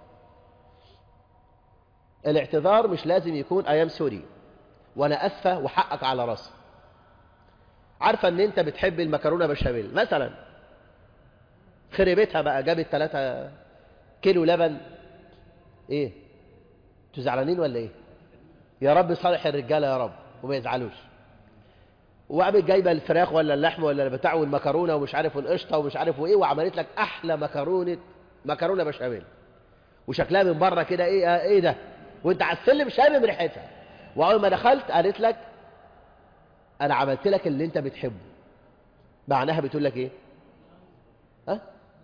الاعتذار مش لازم يكون أيام سوري وأنا أسفة وحقك على راسي عارفة ان انت بتحب المكرونة بشاميل مثلا خربتها بقى جابت 3 كيلو لبن ايه انتوا زعلانين ولا ايه يا رب صالح الرجاله يا رب وما يزعلوش وقامت جايبه الفراخ ولا اللحم ولا البتاع والمكرونه ومش عارف والقشطه ومش عارف وايه وعملت لك احلى مكرونه مكرونه بشاميل وشكلها من بره كده ايه آه ايه ده وانت على السلم شامم ريحتها واول ما دخلت قالت لك انا عملت لك اللي انت بتحبه معناها بتقول لك ايه ها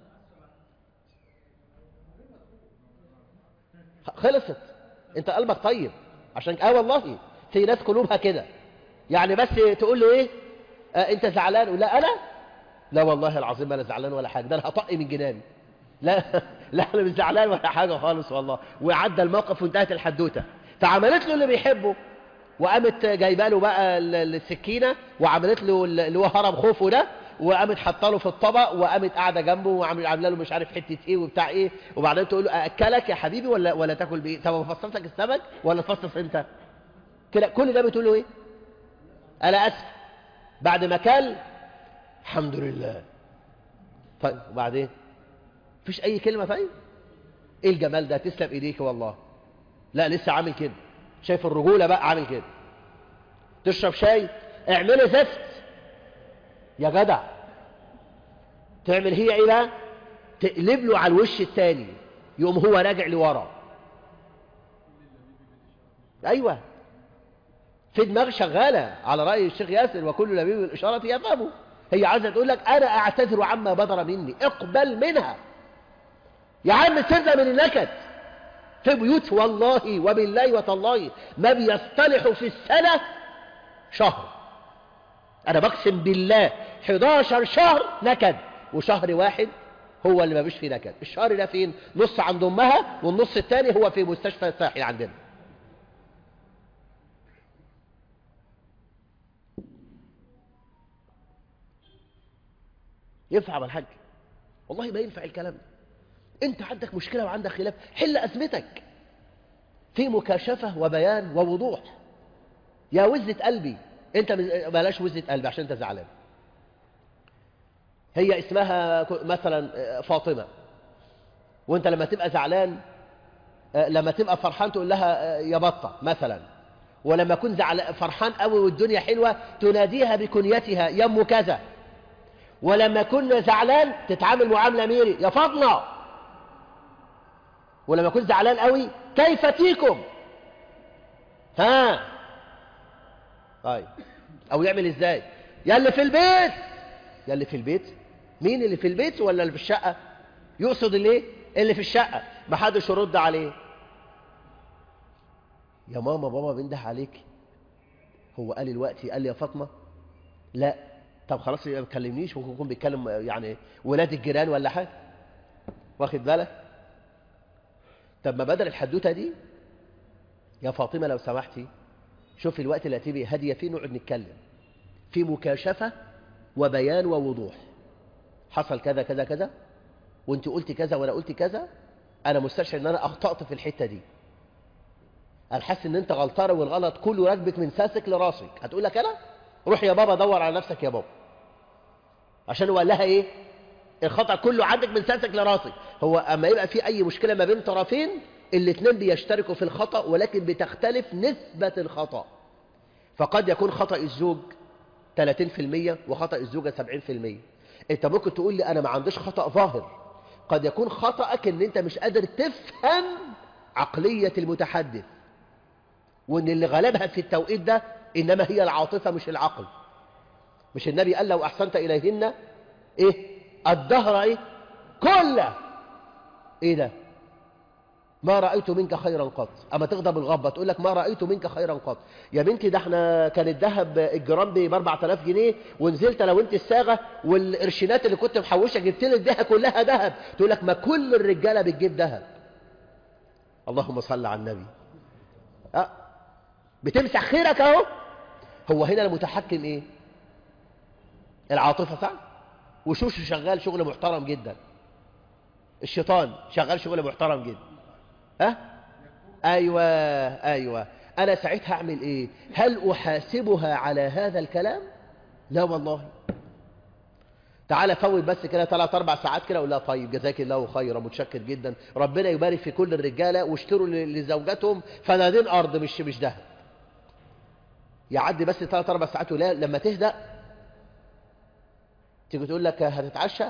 خلصت انت قلبك طيب عشان اه والله في ناس قلوبها كده يعني بس تقول له ايه آه انت زعلان لا انا لا والله العظيم انا زعلان ولا حاجه ده انا هطق من جناني لا لا انا مش زعلان ولا حاجه خالص والله وعدى الموقف وانتهت الحدوته فعملت له اللي بيحبه وقامت جايبه له بقى السكينه وعملت له اللي هو هرم خوفه ده وقامت حاطه له في الطبق وقامت قاعده جنبه وعامله له مش عارف حته ايه وبتاع ايه وبعدين تقول له اكلك يا حبيبي ولا ولا تاكل بايه طب فصلت لك السمك ولا تفصص انت كده كل ده بتقول له ايه انا اسف بعد ما كل الحمد لله طيب وبعدين مفيش اي كلمه طيب ايه الجمال ده تسلم ايديك والله لا لسه عامل كده شايف الرجوله بقى عامل كده تشرب شاي اعملي زفت يا جدع تعمل هي ايه بقى تقلب له على الوش الثاني يقوم هو راجع لورا ايوه في دماغ شغاله على راي الشيخ ياسر وكل لبيب الاشاره يفهمه هي عايزه تقول لك انا اعتذر عما بدر مني اقبل منها يا عم سيبنا من النكد في بيوت والله وبالله وتالله ما بيصطلحوا في السنه شهر انا بقسم بالله 11 شهر نكد وشهر واحد هو اللي ما بيش فيه نكد الشهر ده فين نص عند امها والنص الثاني هو في مستشفى الساحل عندنا ينفع يا الحاج والله ما ينفع الكلام ده انت عندك مشكله وعندك خلاف حل ازمتك في مكاشفه وبيان ووضوح يا وزة قلبي انت بلاش وزة قلبي عشان انت زعلان هي اسمها مثلا فاطمة وانت لما تبقى زعلان لما تبقى فرحان تقول لها يا بطة مثلا ولما كنت زعلان فرحان قوي والدنيا حلوة تناديها بكنيتها يا ام كذا ولما كنا زعلان تتعامل معاملة ميري يا فاطمة ولما كنت زعلان قوي كيف تيكم ها طيب او يعمل ازاي يا اللي في البيت يا اللي في البيت مين اللي في البيت ولا اللي في الشقة يقصد الايه اللي في الشقة ما حدش يرد عليه يا ماما بابا بنده عليك هو قال الوقت قال لي يا فاطمة لا طب خلاص ما تكلمنيش ممكن يكون بيتكلم يعني ولاد الجيران ولا حاجة واخد بالك طب ما بدل الحدوتة دي يا فاطمة لو سمحتي شوف الوقت اللي هتبقي هادية فيه نقعد نتكلم في مكاشفة وبيان ووضوح حصل كذا كذا كذا وانت قلت كذا وانا قلت كذا انا مستشعر ان انا اخطأت في الحتة دي انا حاسس ان انت غلطان والغلط كله راكبك من ساسك لراسك هتقول لك انا روح يا بابا دور على نفسك يا بابا عشان هو قال لها ايه الخطأ كله عندك من ساسك لراسك هو اما يبقى في اي مشكلة ما بين طرفين الاثنين بيشتركوا في الخطأ ولكن بتختلف نسبة الخطأ فقد يكون خطأ الزوج 30% وخطأ الزوجة 70% انت ممكن تقول لي انا ما عنديش خطأ ظاهر قد يكون خطأك ان انت مش قادر تفهم عقلية المتحدث وان اللي غلبها في التوقيت ده انما هي العاطفة مش العقل مش النبي قال لو احسنت اليهن ايه الدهر ايه كله ايه ده ما رأيت منك خيرا قط أما تغضب الغضبة تقول لك ما رأيت منك خيرا قط يا بنتي ده احنا كان الذهب الجرام ب 4000 جنيه ونزلت لو انت الساغة والقرشينات اللي كنت محوشة جبت لي الدهب كلها ذهب تقول لك ما كل الرجالة بتجيب ذهب اللهم صل على النبي أه. بتمسح خيرك اهو هو هنا المتحكم ايه العاطفة صح وشوش شغال شغل محترم جدا الشيطان شغال شغل محترم جدا ها ايوه ايوه انا ساعتها اعمل ايه هل احاسبها على هذا الكلام لا والله تعالى فوت بس كده ثلاث اربع ساعات كده اقول لها طيب جزاك الله خيرا متشكر جدا ربنا يبارك في كل الرجاله واشتروا ل- لزوجاتهم فنادين ارض مش مش ذهب يعدي بس ثلاث اربع ساعات ولا لما تهدأ تيجي تقول لك هتتعشى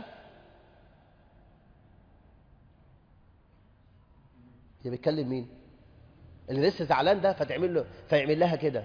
هي بيتكلم مين اللي لسه زعلان ده فتعمل له فيعمل لها كده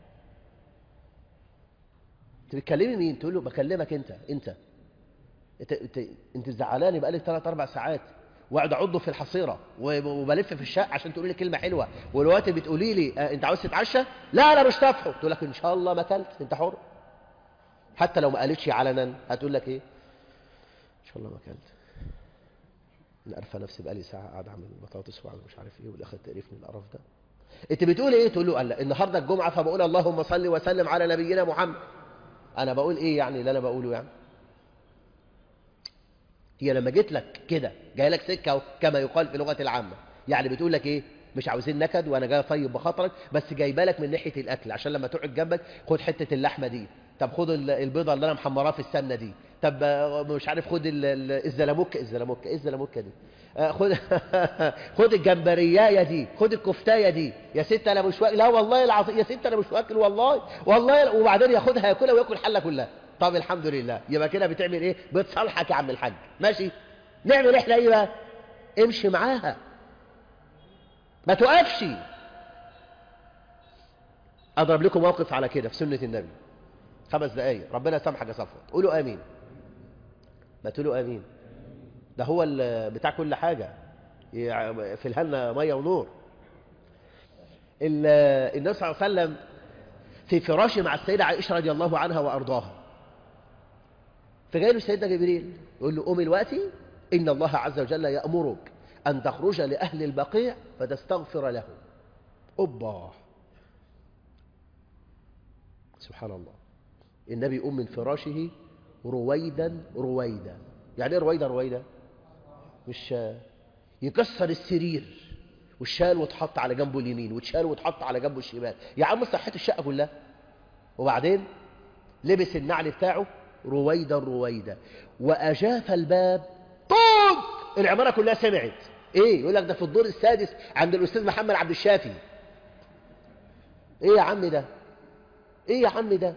انت بتكلمي مين تقول له بكلمك انت انت انت انت, انت زعلاني بقالك 3 4 ساعات وقاعد اعضه في الحصيره وب- وبلف في الشقه عشان تقولي لي كلمه حلوه والوقت بتقولي لي اه انت عاوز تتعشى لا انا مش تفحه تقول لك ان شاء الله ما اكلت انت حر حتى لو ما قالتش علنا هتقول لك ايه ان شاء الله ما اكلت انا عارفه نفسي بقالي ساعه قاعد اعمل بطاطس واعمل مش عارف ايه والاخر تقرفني القرف ده انت بتقول ايه تقول له قال لا النهارده الجمعه فبقول اللهم صل وسلم على نبينا محمد انا بقول ايه يعني اللي انا بقوله يعني هي لما جيت لك كده جاي لك سكه كما يقال في لغه العامه يعني بتقول لك ايه مش عاوزين نكد وانا جاي طيب بخاطرك بس جايبه لك من ناحيه الاكل عشان لما تقعد جنبك خد حته اللحمه دي طب خد ال- البيضه اللي انا محمراها في السمنه دي طب آه، مش عارف خد ال- ال- الزلموكه الزلموكه ايه الزلموكه دي آه، خد خد الجمبريايه دي خد الكفتايه دي يا ست انا مش واكل لا والله العظيم يا ست انا مش واكل والله والله وبعدين ياخدها ياكلها وياكل الحله كلها طب الحمد لله يبقى كده بتعمل ايه بتصالحك يا عم الحاج ماشي نعمل احنا ايه بقى امشي معاها ما توقفش اضرب لكم موقف على كده في سنه النبي خمس دقايق ربنا يسامحك يا صفوت قولوا امين ما تقولوا امين ده هو ال- بتاع كل حاجه يع- في الهنا ميه ونور ال- النبي صلى الله عليه وسلم في فراشه مع السيده عائشه رضي الله عنها وارضاها فجاي له سيدنا جبريل يقول له قوم الوقت ان الله عز وجل يامرك ان تخرج لاهل البقيع فتستغفر لهم اوبا سبحان الله النبي يقوم من فراشه رويدا رويدا يعني ايه رويدا رويدا مش يكسر السرير والشال وتحط على جنبه اليمين وتشال وتحط على جنبه الشمال يا عم صحيت الشقه كلها وبعدين لبس النعل بتاعه رويدا رويدا واجاف الباب طوق العماره كلها سمعت ايه يقول لك ده في الدور السادس عند الاستاذ محمد عبد الشافي ايه يا عم ده ايه يا عم ده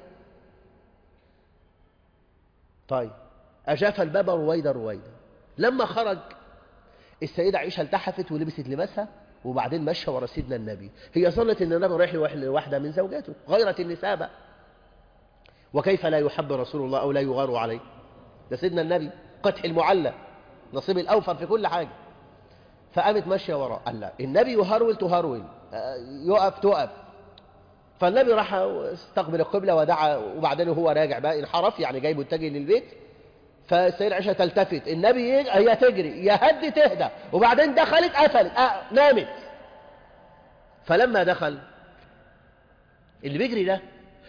طيب أجاف الباب رويدا رويدا لما خرج السيدة عائشة التحفت ولبست لباسها وبعدين مشى ورا سيدنا النبي هي ظنت ان النبي رايح لواحد- لواحدة من زوجاته غيرت النساء بقى وكيف لا يحب رسول الله او لا يغار عليه ده سيدنا النبي قدح المعلى نصيب الاوفر في كل حاجة فقامت ماشية وراه قال لا النبي يهرول تهرول آه، يقف تقف فالنبي راح استقبل القبلة ودعا وبعدين هو راجع بقى انحرف يعني جاي متجه للبيت فالسيدة عائشة تلتفت النبي يج... هي تجري يا هد تهدى وبعدين دخلت قفلت آه نامت فلما دخل اللي بيجري ده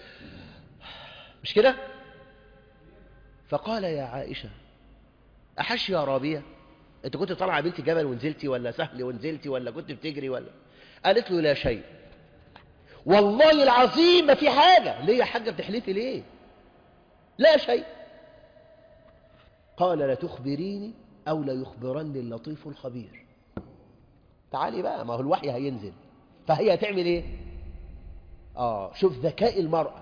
مش كده فقال يا عائشة أحش يا رابية انت كنت طالعة بنتي جبل ونزلتي ولا سهل ونزلتي ولا كنت بتجري ولا قالت له لا شيء والله العظيم ما في حاجة ليه يا حاجة بتحلفي ليه لا شيء قال لا تخبريني أو لا يخبرني اللطيف الخبير تعالي بقى ما هو الوحي هينزل فهي هتعمل ايه اه شوف ذكاء المرأة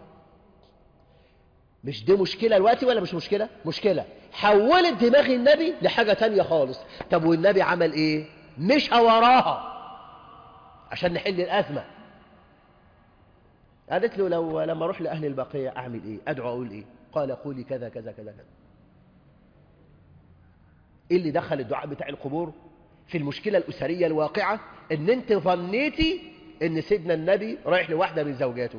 مش دي مشكلة دلوقتي ولا مش مشكلة مشكلة حولت دماغ النبي لحاجة تانية خالص طب والنبي عمل ايه مشى وراها عشان نحل الأزمة قالت له لو لما اروح لأهل البقية أعمل إيه أدعو أقول إيه قال قولي كذا كذا كذا كذا إيه اللي دخل الدعاء بتاع القبور في المشكلة الأسرية الواقعة إن أنت ظنيتي إن سيدنا النبي رايح لواحدة من زوجاته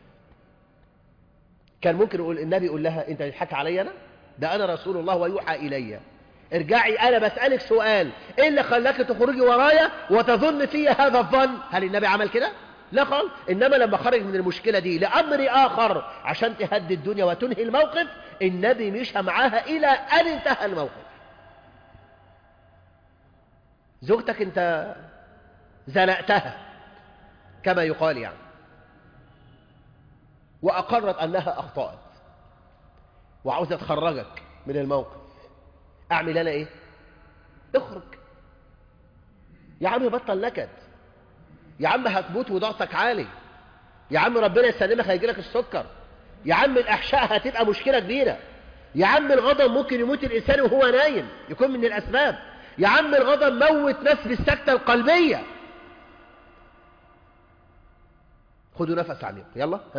كان ممكن يقول النبي يقول لها أنت تضحك علي أنا ده أنا رسول الله ويوحى إلي ارجعي أنا بسألك سؤال إيه اللي خلاك تخرجي ورايا وتظن في هذا الظن هل النبي عمل كده لا خالص إنما لما خرج من المشكلة دي لأمر آخر عشان تهدي الدنيا وتنهي الموقف النبي مشى معاها إلى أن انتهى الموقف زوجتك انت زنقتها كما يقال يعني وأقرت أنها أخطأت وعاوز اتخرجك من الموقف اعمل انا ايه اخرج يا عم بطل نكد يا عم هتموت وضغطك عالي يا عم ربنا يسلمك هيجيلك السكر يا عم الاحشاء هتبقى مشكله كبيره يا عم الغضب ممكن يموت الانسان وهو نايم يكون من الاسباب يا عم الغضب موت ناس بالسكته القلبيه خدوا نفس عميق يلا ها.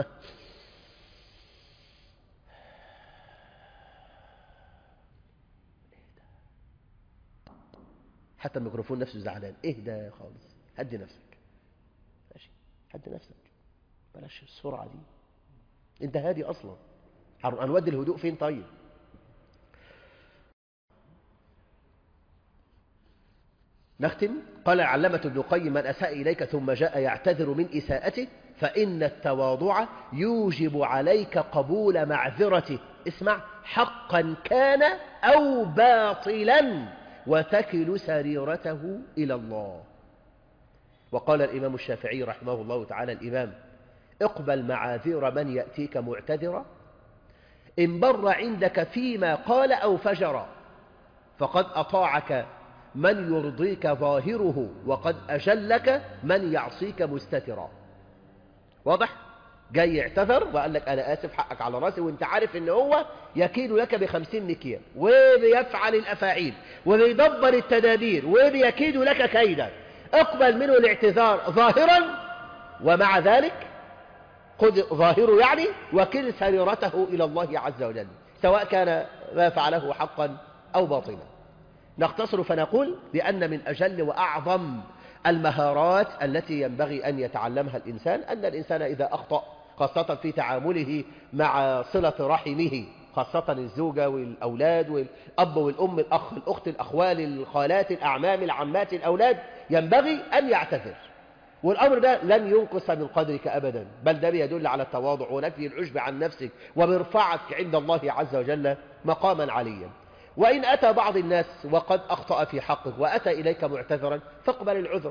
حتى الميكروفون نفسه زعلان اهدى خالص هدي نفسك ماشي هدي نفسك بلاش السرعة دي انت هادي اصلا هنودي الهدوء فين طيب نختم قال علمة ابن القيم من أساء إليك ثم جاء يعتذر من إساءته فإن التواضع يوجب عليك قبول معذرته اسمع حقا كان أو باطلا وتكل سريرته إلى الله وقال الإمام الشافعي رحمه الله تعالى الإمام اقبل معاذير من يأتيك معتذرا إن بر عندك فيما قال أو فجر فقد أطاعك من يرضيك ظاهره وقد أجلك من يعصيك مستترا واضح؟ جاي يعتذر وقال لك أنا آسف حقك على راسي وانت عارف ان هو يكيد لك بخمسين مكيال وبيفعل الأفاعيل وبيدبر التدابير وبيكيد لك كيدا اقبل منه الاعتذار ظاهرا ومع ذلك خذ ظاهره يعني وكل سريرته إلى الله عز وجل سواء كان ما فعله حقا أو باطلا نختصر فنقول بأن من أجل وأعظم المهارات التي ينبغي أن يتعلمها الإنسان أن الإنسان إذا أخطأ خاصة في تعامله مع صلة رحمه خاصة الزوجة والأولاد والأب والأم الأخ الأخت الأخوال الخالات الأعمام العمات الأولاد ينبغي أن يعتذر والأمر ده لن ينقص من قدرك أبدا بل ده يدل على التواضع ونفي العجب عن نفسك وبرفعك عند الله عز وجل مقاما عليا وإن أتى بعض الناس وقد أخطأ في حقك وأتى إليك معتذرا فاقبل العذر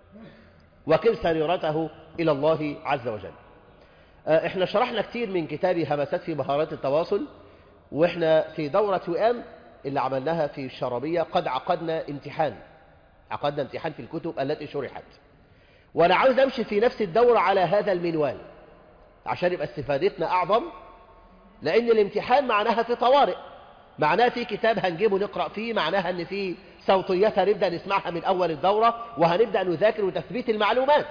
وكل سريرته إلى الله عز وجل احنا شرحنا كتير من كتاب همسات في مهارات التواصل واحنا في دورة وئام اللي عملناها في الشرابية قد عقدنا امتحان عقدنا امتحان في الكتب التي شرحت وانا عاوز امشي في نفس الدورة على هذا المنوال عشان يبقى استفادتنا اعظم لان الامتحان معناها في طوارئ معناها في كتاب هنجيبه نقرأ فيه معناها ان في صوتيات هنبدأ نسمعها من اول الدورة وهنبدأ نذاكر وتثبيت المعلومات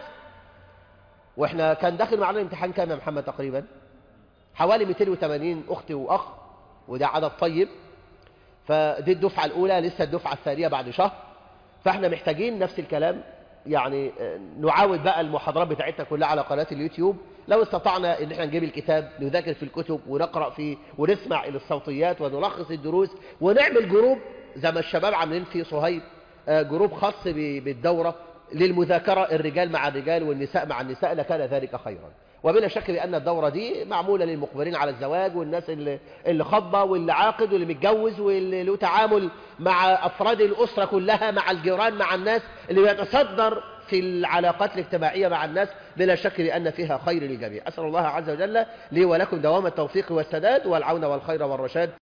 واحنا كان داخل معنا الامتحان كام يا محمد تقريبا حوالي 280 اخت واخ وده عدد طيب فدي الدفعة الاولى لسه الدفعة الثانية بعد شهر فاحنا محتاجين نفس الكلام يعني نعاود بقى المحاضرات بتاعتنا كلها على قناة اليوتيوب لو استطعنا ان احنا نجيب الكتاب نذاكر في الكتب ونقرأ فيه ونسمع الى الصوتيات ونلخص الدروس ونعمل جروب زي ما الشباب عاملين في صهيب جروب خاص بالدورة للمذاكرة الرجال مع الرجال والنساء مع النساء لكان ذلك خيرا وبلا شك بأن الدورة دي معمولة للمقبلين على الزواج والناس اللي, اللي خطبة واللي عاقد واللي متجوز واللي له تعامل مع أفراد الأسرة كلها مع الجيران مع الناس اللي بيتصدر في العلاقات الاجتماعية مع الناس بلا شك بأن فيها خير للجميع أسأل الله عز وجل لي ولكم دوام التوفيق والسداد والعون والخير والرشاد